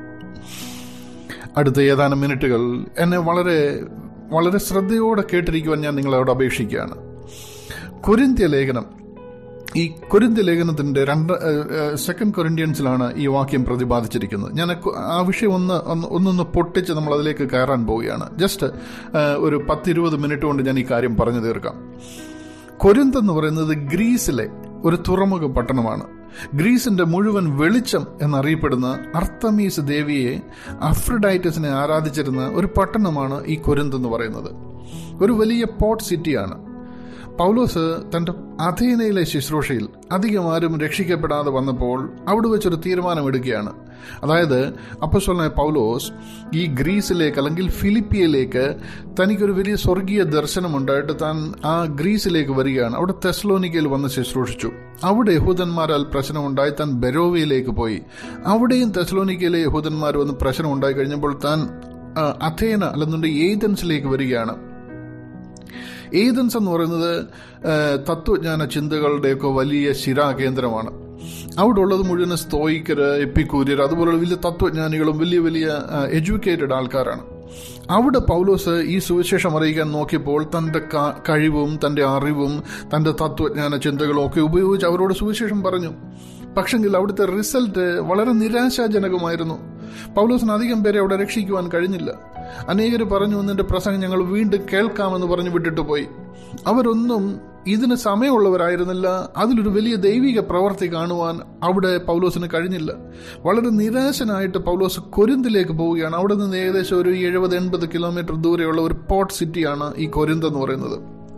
അടുത്ത ഏതാനും മിനിറ്റുകൾ എന്നെ വളരെ വളരെ ശ്രദ്ധയോടെ കേട്ടിരിക്കുവാൻ ഞാൻ നിങ്ങളോട് അപേക്ഷിക്കുകയാണ് കൊരിന്ത്യ ലേഖനം ഈ കൊരിന്ത്യ ലേഖനത്തിന്റെ രണ്ട് സെക്കൻഡ് കൊരിന്ത്യൻസിലാണ് ഈ വാക്യം പ്രതിപാദിച്ചിരിക്കുന്നത് ഞാൻ കൊ- ആ വിഷയം ഒന്ന് ഒന്ന് ഒന്നൊന്ന് പൊട്ടിച്ച് നമ്മൾ അതിലേക്ക് കയറാൻ പോവുകയാണ് ജസ്റ്റ് ഒരു പത്തിരുപത് മിനിറ്റ് കൊണ്ട് ഞാൻ ഈ കാര്യം പറഞ്ഞു തീർക്കാം കൊരിന്ത് എന്ന് പറയുന്നത് ഗ്രീസിലെ ഒരു തുറമുഖ പട്ടണമാണ് ഗ്രീസിന്റെ മുഴുവൻ വെളിച്ചം എന്നറിയപ്പെടുന്ന അർത്തമീസ് ദേവിയെ അഫ്രഡൈറ്റസിനെ ആരാധിച്ചിരുന്ന ഒരു പട്ടണമാണ് ഈ കൊരിന്ത് എന്ന് പറയുന്നത് ഒരു വലിയ പോർട്ട് സിറ്റിയാണ് പൗലോസ് തന്റെ അഥേനയിലെ ശുശ്രൂഷയിൽ അധികം ആരും രക്ഷിക്കപ്പെടാതെ വന്നപ്പോൾ അവിടെ വെച്ചൊരു തീരുമാനമെടുക്കുകയാണ് അതായത് അപ്പസ്വലനായ പൗലോസ് ഈ ഗ്രീസിലേക്ക് അല്ലെങ്കിൽ ഫിലിപ്പിയയിലേക്ക് തനിക്കൊരു വലിയ സ്വർഗീയ ദർശനമുണ്ടായിട്ട് താൻ ആ ഗ്രീസിലേക്ക് വരികയാണ് അവിടെ തെസ്ലോനിക്കയിൽ വന്ന് ശുശ്രൂഷിച്ചു അവിടെ യഹൂദന്മാരാൽ പ്രശ്നമുണ്ടായി താൻ ബെരോവയിലേക്ക് പോയി അവിടെയും തെസ്ലോനിക്കയിലെ യഹൂദന്മാർ വന്ന് പ്രശ്നം ഉണ്ടായി കഴിഞ്ഞപ്പോൾ താൻ ആ, അഥേന അല്ലെന്നുണ്ടെങ്കിൽ ഏതൻസിലേക്ക് വരികയാണ് ഏതൻസ് എന്ന് പറയുന്നത് ആ, തത്വജ്ഞാന ചിന്തകളുടെയൊക്കെ വലിയ ശിരാകേന്ദ്രമാണ് അവിടെ ഉള്ളത് മുഴുവൻ സ്തോയിക്കര് എപ്പിക്കൂര്യർ അതുപോലുള്ള വലിയ തത്വജ്ഞാനികളും വലിയ വലിയ എഡ്യൂക്കേറ്റഡ് ആൾക്കാരാണ് അവിടെ പൗലോസ് ഈ സുവിശേഷം അറിയിക്കാൻ നോക്കിയപ്പോൾ തന്റെ ക- കഴിവും തന്റെ അറിവും തന്റെ തത്വജ്ഞാന ചിന്തകളും ഒക്കെ ഉപയോഗിച്ച് അവരോട് സുവിശേഷം പറഞ്ഞു പക്ഷെങ്കിൽ അവിടുത്തെ റിസൾട്ട് വളരെ നിരാശാജനകമായിരുന്നു പൗലോസിന് അധികം പേരെ അവിടെ രക്ഷിക്കുവാൻ കഴിഞ്ഞില്ല അനേകർ പറഞ്ഞു നിന്റെ പ്രസംഗം ഞങ്ങൾ വീണ്ടും കേൾക്കാമെന്ന് പറഞ്ഞു വിട്ടിട്ട് പോയി അവരൊന്നും ഇതിന് സമയമുള്ളവരായിരുന്നില്ല അതിലൊരു വലിയ ദൈവിക പ്രവൃത്തി കാണുവാൻ അവിടെ പൗലോസിന് കഴിഞ്ഞില്ല വളരെ നിരാശനായിട്ട് പൗലോസ് കൊരിന്തിലേക്ക് പോവുകയാണ് അവിടെ നിന്ന് ഏകദേശം ഒരു എഴുപത് എൺപത് കിലോമീറ്റർ ദൂരെയുള്ള ഒരു പോർട്ട് സിറ്റിയാണ് ഈ കൊരിന്ത് എന്ന് പറയുന്നത്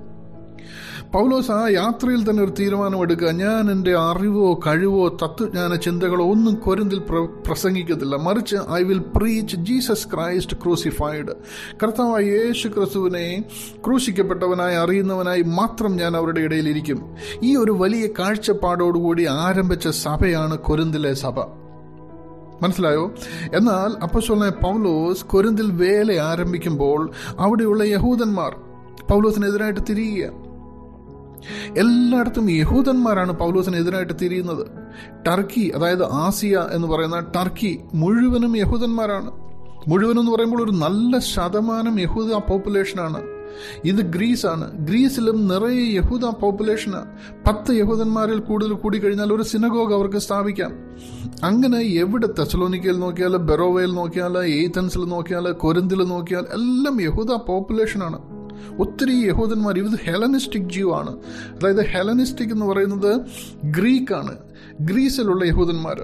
പൗലോസ് ആ യാത്രയിൽ തന്നെ ഒരു തീരുമാനമെടുക്കുക ഞാൻ എൻ്റെ അറിവോ കഴിവോ തത്വജ്ഞാന ചിന്തകളോ ഒന്നും കൊരിന്തിൽ പ്ര- പ്രസംഗിക്കത്തില്ല മറിച്ച് I will preach Jesus Christ crucified കർത്താവായ യേശു ക്രിസ്തുവിനെ ക്രൂശിക്കപ്പെട്ടവനായി അറിയുന്നവനായി മാത്രം ഞാൻ അവരുടെ ഇടയിൽ ഇരിക്കും ഈ ഒരു വലിയ കാഴ്ചപ്പാടോടുകൂടി ആരംഭിച്ച സഭയാണ് കൊരിന്തിലെ സഭ മനസ്സിലായോ എന്നാൽ അപ്പസ്വലനായ പൗലോസ് കൊരിന്തിൽ വേല ആരംഭിക്കുമ്പോൾ അവിടെയുള്ള യഹൂദന്മാർ പൗലോസിനെതിരായിട്ട് തിരിയുക എല്ലായിടത്തും യഹൂദന്മാരാണ് പൗലോസിനെതിരായിട്ട് തിരിയുന്നത് ടർക്കി അതായത് ആസിയ എന്ന് പറയുന്ന ടർക്കി മുഴുവനും യഹൂദന്മാരാണ് മുഴുവൻ എന്ന് പറയുമ്പോൾ ഒരു നല്ല ശതമാനം യഹൂദ പോപ്പുലേഷനാണ് ഇത് ഗ്രീസാണ് ഗ്രീസിലും നിറയെ യഹൂദ പോപ്പുലേഷനാണ് പത്ത് യഹൂദന്മാരിൽ കൂടുതൽ കൂടി കഴിഞ്ഞാൽ ഒരു സിനഗോഗ് അവർക്ക് സ്ഥാപിക്കാം അങ്ങനെ എവിടെ തെസലോനിക്കയിൽ നോക്കിയാൽ ബെറോവയിൽ നോക്കിയാൽ എയ്തൻസിൽ നോക്കിയാൽ കൊരിന്തിൽ നോക്കിയാൽ എല്ലാം യഹൂദ പോപ്പുലേഷനാണ് ഒത്തിരി യഹൂദന്മാർ ഇത് ഹെലനിസ്റ്റിക് ജീവ് ആണ് അതായത് ഹെലനിസ്റ്റിക് എന്ന് പറയുന്നത് ഗ്രീക്കാണ് ഗ്രീസിലുള്ള യഹൂദന്മാർ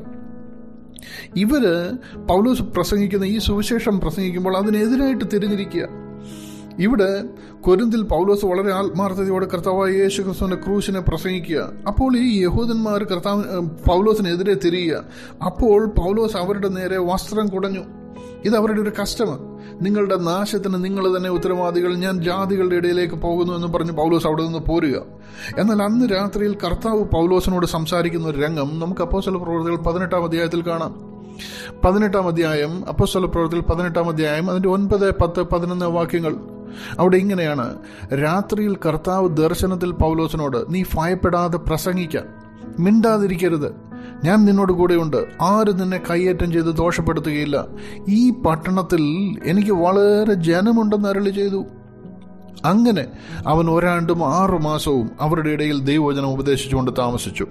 ഇവര് പൗലോസ് പ്രസംഗിക്കുന്ന ഈ സുവിശേഷം പ്രസംഗിക്കുമ്പോൾ അതിനെതിരായിട്ട് തിരിഞ്ഞിരിക്കുക ഇവിടെ കൊരിന്തിൽ പൗലോസ് വളരെ ആത്മാർത്ഥതയോടെ കർത്താവായ യേശു ക്രിസ്തുവിന്റെ ക്രൂശിനെ പ്രസംഗിക്കുക അപ്പോൾ ഈ യഹൂദന്മാർ കർത്താവ് പൗലോസിനെതിരെ തിരിയുക അപ്പോൾ പൗലോസ് അവരുടെ നേരെ വസ്ത്രം കുടഞ്ഞു ഇത് അവരുടെ ഒരു കസ്റ്റമർ നിങ്ങളുടെ നാശത്തിന് നിങ്ങൾ തന്നെ ഉത്തരവാദികൾ ഞാൻ ജാതികളുടെ ഇടയിലേക്ക് പോകുന്നു എന്ന് പറഞ്ഞ് പൗലോസ് അവിടെ നിന്ന് പോരുക എന്നാൽ അന്ന് രാത്രിയിൽ കർത്താവ് പൗലോസിനോട് സംസാരിക്കുന്ന ഒരു രംഗം നമുക്ക് അപ്പോസ്തല പ്രവർത്തികൾ പതിനെട്ടാം അധ്യായത്തിൽ കാണാം പതിനെട്ടാം അധ്യായം അപ്പോസ്തല പ്രവർത്തികൾ പതിനെട്ടാം അധ്യായം അതിന്റെ ഒൻപത് പത്ത് പതിനൊന്ന് വാക്യങ്ങൾ അവിടെ ഇങ്ങനെയാണ് രാത്രിയിൽ കർത്താവ് ദർശനത്തിൽ പൗലോസിനോട് നീ ഭയപ്പെടാതെ പ്രസംഗിക്ക മിണ്ടാതിരിക്കരുത് ഞാൻ നിന്നോട് കൂടെയുണ്ട് ആരും നിന്നെ കയ്യേറ്റം ചെയ്ത് ദോഷപ്പെടുത്തുകയില്ല ഈ പട്ടണത്തിൽ എനിക്ക് വളരെ ജനമുണ്ടെന്ന് അരളി ചെയ്തു അങ്ങനെ അവൻ ഒരാണ്ടും ആറു മാസവും അവരുടെ ഇടയിൽ ദൈവവചനം ഉപദേശിച്ചുകൊണ്ട് താമസിച്ചു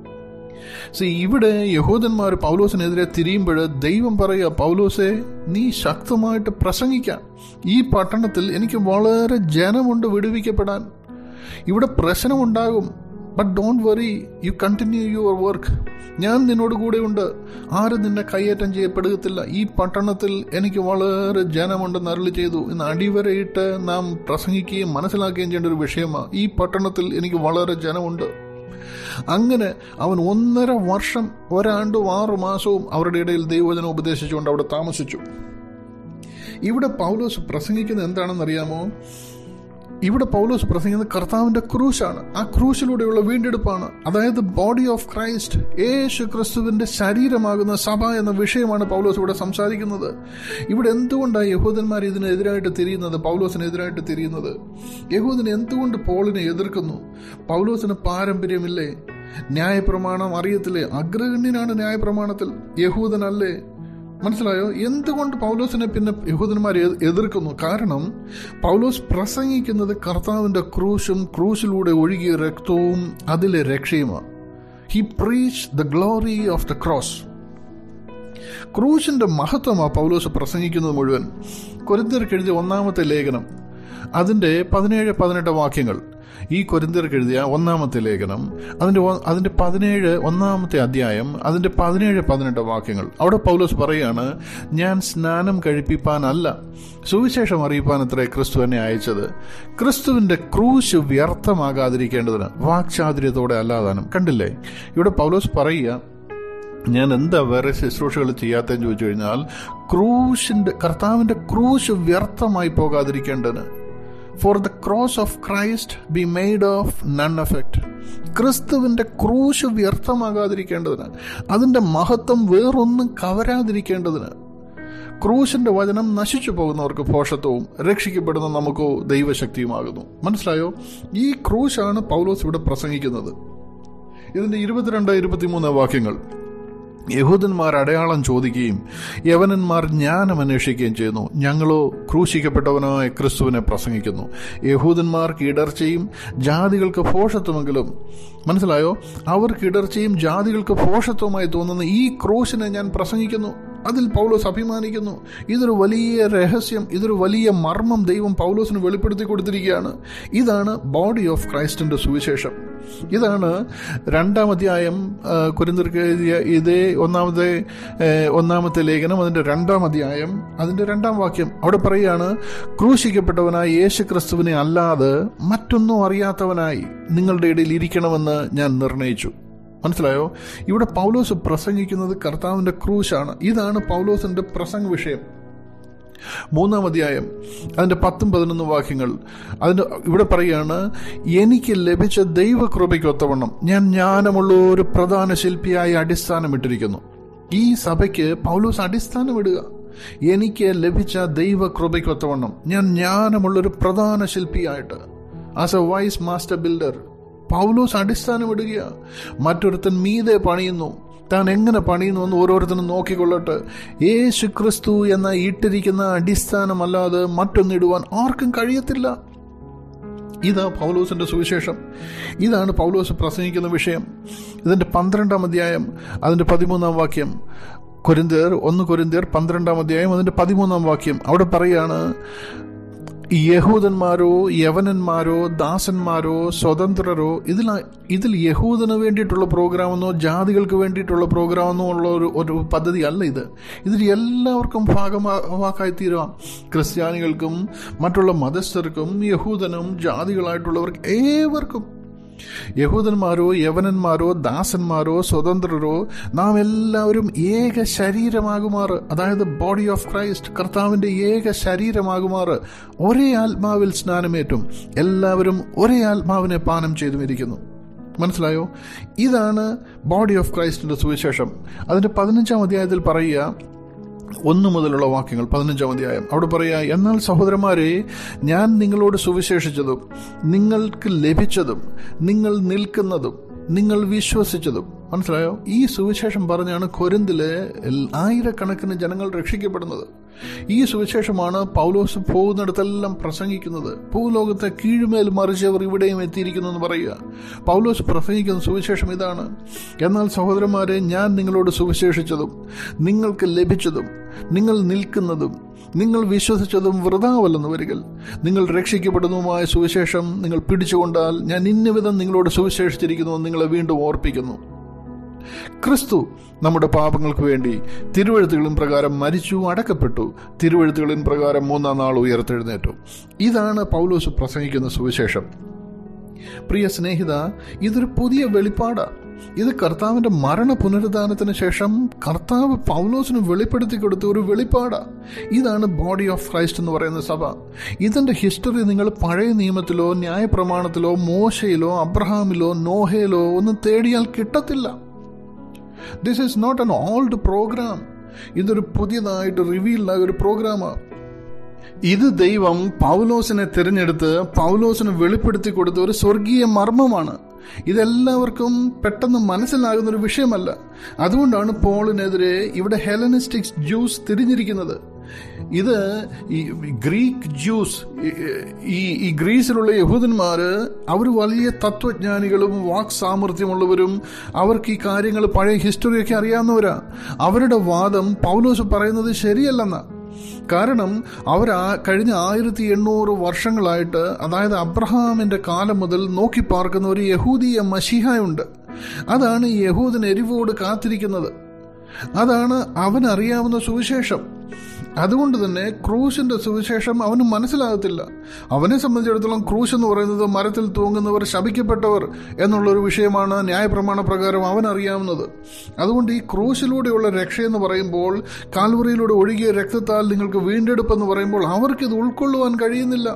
സി ഇവിടെ യഹൂദന്മാർ പൗലോസിനെതിരെ തിരിയുമ്പോൾ ദൈവം പറയുക പൗലോസെ നീ ശക്തമായിട്ട് പ്രസംഗിക്കാം ഈ പട്ടണത്തിൽ എനിക്ക് വളരെ ജനമുണ്ട് വിടുവിക്കപ്പെടാൻ ഇവിടെ പ്രശ്നമുണ്ടാകും but don't worry you continue your work ഞാൻ നിന്നോട് കൂടെയുണ്ട് ആരും നിന്നെ കയ്യേറ്റം ചെയ്യപ്പെടുകത്തില്ല ഈ പട്ടണത്തിൽ എനിക്ക് വളരെ ജനമുണ്ടെന്ന് അരളി ചെയ്തു എന്ന് അടിവരയിട്ട് നാം പ്രസംഗിക്കുകയും മനസ്സിലാക്കുകയും ചെയ്യേണ്ട ഒരു വിഷയമാണ് ഈ പട്ടണത്തിൽ എനിക്ക് വളരെ ജനമുണ്ട് അങ്ങനെ അവൻ ഒന്നര വർഷം ഒരാണ്ടും ആറു മാസവും അവരുടെ ഇടയിൽ ദൈവവചനം ഉപദേശിച്ചുകൊണ്ട് അവിടെ താമസിച്ചു ഇവിടെ പൗലോസ് പ്രസംഗിക്കുന്നത് എന്താണെന്നറിയാമോ ഇവിടെ പൗലോസ് പ്രസംഗിക്കുന്നത് കർത്താവിന്റെ ക്രൂശാണ് ആ ക്രൂശിലൂടെയുള്ള വീണ്ടെടുപ്പാണ് അതായത് ബോഡി ഓഫ് ക്രൈസ്റ്റ് യേശു ക്രിസ്തുവിന്റെ ശരീരമാകുന്ന സഭ എന്ന വിഷയമാണ് പൗലോസ് ഇവിടെ സംസാരിക്കുന്നത് ഇവിടെ എന്തുകൊണ്ടാണ് യഹൂദന്മാർ ഇതിനെതിരായിട്ട് തിരിയുന്നത് പൗലോസിനെതിരായിട്ട് തിരിയുന്നത് യഹൂദൻ എന്തുകൊണ്ട് പോളിനെ എതിർക്കുന്നു പൗലോസിന് പാരമ്പര്യമില്ലേ ന്യായപ്രമാണം അറിയത്തില്ലേ അഗ്രഗണ്യനാണ് ന്യായപ്രമാണത്തിൽ യഹൂദനല്ലേ മനസ്സിലായോ എന്തുകൊണ്ട് പൗലോസിനെ പിന്നെ യഹൂദന്മാർ എതിർക്കുന്നു കാരണം പൗലോസ് പ്രസംഗിക്കുന്നത് കർത്താവിന്റെ ക്രൂശും ക്രൂശിലൂടെ ഒഴുകിയ രക്തവും അതിലെ രക്ഷയുമാണ് he preach the glory of the cross ക്രൂശിന്റെ മഹത്വമാണ് പൗലോസ് പ്രസംഗിക്കുന്നത് മുഴുവൻ കൊരിന്തിയർക്ക് എഴുതിയ ഒന്നാമത്തെ ലേഖനം അതിന്റെ പതിനേഴ് പതിനെട്ട് വാക്യങ്ങൾ ഈ കൊരിന്തിയർക്ക് എഴുതിയ ഒന്നാമത്തെ ലേഖനം അതിന്റെ ഒ- അതിന്റെ പതിനേഴ് ഒന്നാമത്തെ അധ്യായം അതിന്റെ പതിനേഴ് പതിനെട്ട് വാക്യങ്ങൾ അവിടെ പൗലോസ് പറയാണ് ഞാൻ സ്നാനം കഴിപ്പിപ്പാനല്ല സുവിശേഷം അറിയിപ്പാൻ അത്രേ ക്രിസ്തു എന്നെ അയച്ചത് ക്രിസ്തുവിന്റെ ക്രൂശ് വ്യർത്ഥമാകാതിരിക്കേണ്ടതിന് വാക്ചാതുര്യത്തോടെ അല്ലാതാനും കണ്ടില്ലേ ഇവിടെ പൗലോസ് പറയുക ഞാൻ എന്താ വേറെ ശുശ്രൂഷകൾ ചെയ്യാത്തതെന്ന് ചോദിച്ചു കഴിഞ്ഞാൽ ക്രൂശിന്റെ കർത്താവിന്റെ ക്രൂശ് വ്യർത്ഥമായി പോകാതിരിക്കേണ്ടതിന് for the cross of Christ be made of none effect ക്രിസ്തുവിന്റെ ക്രൂശ് വ്യർത്ഥമാകാതിരിക്കേണ്ടതിന് അതിന്റെ മഹത്വം വേറൊന്നും കവരാതിരിക്കേണ്ടതിന് ക്രൂശിന്റെ വചനം നശിച്ചു പോകുന്നവർക്ക് പോഷത്വവും രക്ഷിക്കപ്പെടുന്ന നമുക്കോ ദൈവശക്തിയുമാകുന്നു മനസ്സിലായോ ഈ ക്രൂശാണ് പൗലോസ് ഇവിടെ പ്രസംഗിക്കുന്നത് ഇതിന്റെ ഇരുപത്തിരണ്ട് ഇരുപത്തിമൂന്ന് വാക്യങ്ങൾ യഹൂദന്മാർ അടയാളം ചോദിക്കുകയും യവനന്മാർ ജ്ഞാനം അന്വേഷിക്കുകയും ചെയ്യുന്നു ഞങ്ങളോ ക്രൂശിക്കപ്പെട്ടവനായ ക്രിസ്തുവിനെ പ്രസംഗിക്കുന്നു യഹൂദന്മാർക്ക് ഇടർച്ചയും ജാതികൾക്ക് ഭോഷത്വമെങ്കിലും മനസ്സിലായോ അവർക്ക് ഇടർച്ചയും ജാതികൾക്ക് ഭോഷത്വമായി തോന്നുന്ന ഈ ക്രൂശിനെ ഞാൻ പ്രസംഗിക്കുന്നു അതിൽ പൗലോസ് അഭിമാനിക്കുന്നു ഇതൊരു വലിയ രഹസ്യം ഇതൊരു വലിയ മർമ്മം ദൈവം പൗലോസിന് വെളിപ്പെടുത്തി കൊടുത്തിരിക്കുകയാണ് ഇതാണ് ബോഡി ഓഫ് ക്രൈസ്റ്റിന്റെ സുവിശേഷം ഇതാണ് രണ്ടാം അധ്യായം കുരിന്തിർക്ക് എഴുതിയ ഇതേ ഒന്നാമത്തെ ഏഹ്, ഒന്നാമത്തെ ലേഖനം അതിന്റെ രണ്ടാം അധ്യായം അതിന്റെ രണ്ടാം വാക്യം അവിടെ പറയുകയാണ് ക്രൂശിക്കപ്പെട്ടവനായ യേശു ക്രിസ്തുവിനെ അല്ലാതെ മറ്റൊന്നും അറിയാത്തവനായി നിങ്ങളുടെ ഇടയിൽ ഇരിക്കണമെന്ന് ഞാൻ നിർണയിച്ചു മനസ്സിലായോ ഇവിടെ പൗലോസ് പ്രസംഗിക്കുന്നത് കർത്താവിന്റെ ക്രൂശാണ് ഇതാണ് പൗലോസിന്റെ പ്രസംഗ വിഷയം മൂന്നാം അധ്യായം അതിന്റെ പത്തും പതിനൊന്നും വാക്യങ്ങൾ അതിന്റെ ഇവിടെ പറയാണ് എനിക്ക് ലഭിച്ച ദൈവകൃപയ്ക്കൊത്തവണ്ണം ഞാൻ ജ്ഞാനമുള്ള ഒരു പ്രധാന ശില്പിയായി അടിസ്ഥാനമിട്ടിരിക്കുന്നു ഈ സഭയ്ക്ക് പൗലോസ് അടിസ്ഥാനമിടുക എനിക്ക് ലഭിച്ച ദൈവകൃപയ്ക്കൊത്തവണ്ണം ഞാൻ ജ്ഞാനമുള്ളൊരു പ്രധാന ശില്പിയായിട്ട് as a wise master builder Paulose അടിസ്ഥാനമിടുക മറ്റൊരുത്തൻ മീതെ പണിയുന്നു താൻ എങ്ങനെ പണിയുന്നു എന്ന് ഓരോരുത്തരും നോക്കിക്കൊള്ളട്ടെ യേശു ക്രിസ്തു എന്ന ഇട്ടിരിക്കുന്ന അടിസ്ഥാനമല്ലാതെ മറ്റൊന്നിടുവാൻ ആർക്കും കഴിയത്തില്ല ഇതാ പൗലോസിന്റെ സുവിശേഷം ഇതാണ് പൗലോസ് പ്രസംഗിക്കുന്ന വിഷയം ഇതിന്റെ പന്ത്രണ്ടാം അധ്യായം അതിന്റെ പതിമൂന്നാം വാക്യം കൊരിന്തിയർ ഒന്ന് കൊരിന്തിയർ പന്ത്രണ്ടാം അധ്യായം അതിന്റെ പതിമൂന്നാം വാക്യം അവിടെ പറയാണ് യഹൂദന്മാരോ യവനന്മാരോ ദാസന്മാരോ സ്വതന്ത്രരോ ഇതിൽ ഇതിൽ യഹൂദന് വേണ്ടിയിട്ടുള്ള പ്രോഗ്രാമെന്നോ ജാതികൾക്ക് വേണ്ടിയിട്ടുള്ള പ്രോഗ്രാമെന്നോ ഉള്ള ഒരു ഒരു പദ്ധതി അല്ല ഇത് ഇതിൽ എല്ലാവർക്കും ഭാഗമാക്കായി തീരാം ക്രിസ്ത്യാനികൾക്കും മറ്റുള്ള മതസ്ഥർക്കും യഹൂദനും ജാതികളായിട്ടുള്ളവർക്ക് ഏവർക്കും യഹൂദന്മാരോ യവനന്മാരോ ദാസന്മാരോ സ്വതന്ത്രരോ നാം എല്ലാവരും ഏക ശരീരമാകുമാറ് അതായത് ബോഡി ഓഫ് ക്രൈസ്റ്റ് കർത്താവിന്റെ ഏക ശരീരമാകുമാറ് ഒരേ ആത്മാവിൽ സ്നാനമേറ്റും എല്ലാവരും ഒരേ ആത്മാവിനെ പാനം ചെയ്തും ഇരിക്കുന്നു മനസ്സിലായോ ഇതാണ് ബോഡി ഓഫ് ക്രൈസ്റ്റിന്റെ സുവിശേഷം അതിന്റെ പതിനഞ്ചാം അധ്യായത്തിൽ പറയുക ഒന്ന് മുതലുള്ള വാക്യങ്ങൾ പതിനഞ്ചാം അധ്യായം അവിടെ പറയാ എന്നാൽ സഹോദരന്മാരെ ഞാൻ നിങ്ങളോട് സുവിശേഷിച്ചതും നിങ്ങൾക്ക് ലഭിച്ചതും നിങ്ങൾ നിൽക്കുന്നതും നിങ്ങൾ വിശ്വസിച്ചതും മനസ്സിലായോ ഈ സുവിശേഷം പറഞ്ഞാണ് കൊരിന്തിലെ ആയിരക്കണക്കിന് ജനങ്ങൾ രക്ഷിക്കപ്പെടുന്നത് ഈ സുവിശേഷമാണ് പൗലോസ് പോകുന്നിടത്തെല്ലാം പ്രസംഗിക്കുന്നത് ഭൂലോകത്തെ കീഴ്മേൽ മറിച്ചവർ ഇവിടെയും എത്തിയിരിക്കുന്നു എന്ന് പറയുക പൗലോസ് പ്രസംഗിക്കുന്ന സുവിശേഷം ഇതാണ് എന്നാൽ സഹോദരന്മാരെ ഞാൻ നിങ്ങളോട് സുവിശേഷിച്ചതും നിങ്ങൾക്ക് ലഭിച്ചതും നിങ്ങൾ നിൽക്കുന്നതും നിങ്ങൾ വിശ്വസിച്ചതും വൃതാവല്ലെന്ന് വരികൾ നിങ്ങൾ രക്ഷിക്കപ്പെടുന്നതുമായ സുവിശേഷം നിങ്ങൾ പിടിച്ചുകൊണ്ടാൽ ഞാൻ ഇന്നവിധം നിങ്ങളോട് സുവിശേഷിച്ചിരിക്കുന്നു നിങ്ങളെ വീണ്ടും ഓർപ്പിക്കുന്നു ക്രിസ്തു നമ്മുടെ പാപങ്ങൾക്ക് വേണ്ടി തിരുവഴുത്തുകളിൻ പ്രകാരം മരിച്ചു അടക്കപ്പെട്ടു തിരുവഴുത്തുകളിൻ പ്രകാരം മൂന്നാം നാൾ ഉയർത്തെഴുന്നേറ്റു ഇതാണ് പൗലോസ് പ്രസംഗിക്കുന്ന സുവിശേഷം പ്രിയ സ്നേഹിത ഇതൊരു പുതിയ വെളിപ്പാടാ ഇത് കർത്താവിന്റെ മരണ പുനരുദ്ധാനത്തിന് ശേഷം കർത്താവ് പൗലോസിന് വെളിപ്പെടുത്തി കൊടുത്ത ഒരു വെളിപ്പാടാ ഇതാണ് ബോഡി ഓഫ് ക്രൈസ്റ്റ് എന്ന് പറയുന്ന സഭ ഇതിന്റെ ഹിസ്റ്ററി നിങ്ങൾ പഴയ നിയമത്തിലോ ന്യായപ്രമാണത്തിലോ മോശയിലോ അബ്രഹാമിലോ നോഹയിലോ ഒന്നും തേടിയാൽ കിട്ടത്തില്ല this is not an old programme ഇതൊരു പുതിയതായിട്ട് റിവീൽഡായ ഒരു പ്രോഗ്രാമാണ് ഇത് ദൈവം പൗലോസിനെ തിരഞ്ഞെടുത്ത് പൗലോസിന് വെളിപ്പെടുത്തി കൊടുത്ത ഒരു സ്വർഗീയ മർമ്മമാണ് ഇതെല്ലാവർക്കും പെട്ടെന്ന് മനസ്സിലാകുന്ന ഒരു വിഷയമല്ല അതുകൊണ്ടാണ് പോളിനെതിരെ ഇവിടെ ഹെലനിസ്റ്റിക്സ് ജ്യൂസ് തിരിഞ്ഞിരിക്കുന്നത് ഇത് ഈ ഗ്രീക്ക് ജ്യൂസ് ഈ ഈ ഗ്രീസിലുള്ള യഹൂദന്മാര് അവർ വലിയ തത്വജ്ഞാനികളും വാക് സാമർഥ്യമുള്ളവരും അവർക്ക് ഈ കാര്യങ്ങൾ പഴയ ഹിസ്റ്ററിയൊക്കെ അറിയാവുന്നവരാ അവരുടെ വാദം പൗലോസ് പറയുന്നത് ശരിയല്ലെന്നാ കാരണം അവർ ആ കഴിഞ്ഞ ആയിരത്തി എണ്ണൂറ് വർഷങ്ങളായിട്ട് അതായത് അബ്രഹാമിന്റെ കാലം മുതൽ നോക്കി പാർക്കുന്ന ഒരു യഹൂദീയ മഷിഹയുണ്ട് അതാണ് ഈ യഹൂദൻ എരിവോട് കാത്തിരിക്കുന്നത് അതാണ് അവനറിയാവുന്ന സുവിശേഷം അതുകൊണ്ട് തന്നെ ക്രൂശിന്റെ സുവിശേഷം അവന് മനസ്സിലാകത്തില്ല അവനെ സംബന്ധിച്ചിടത്തോളം ക്രൂശ് എന്ന് പറയുന്നത് മരത്തിൽ തൂങ്ങുന്നവർ ശപിക്കപ്പെട്ടവർ എന്നുള്ള ഒരു വിഷയമാണ് ന്യായപ്രമാണ പ്രകാരം അവൻ അറിയാവുന്നത് അതുകൊണ്ട് ഈ ക്രൂശിലൂടെയുള്ള രക്ഷയെന്ന് പറയുമ്പോൾ കാൽവറിയിലൂടെ ഒഴുകിയ രക്തത്താൽ നിങ്ങൾക്ക് വീണ്ടെടുപ്പെന്ന് പറയുമ്പോൾ അവർക്കിത് ഉൾക്കൊള്ളുവാൻ കഴിയുന്നില്ല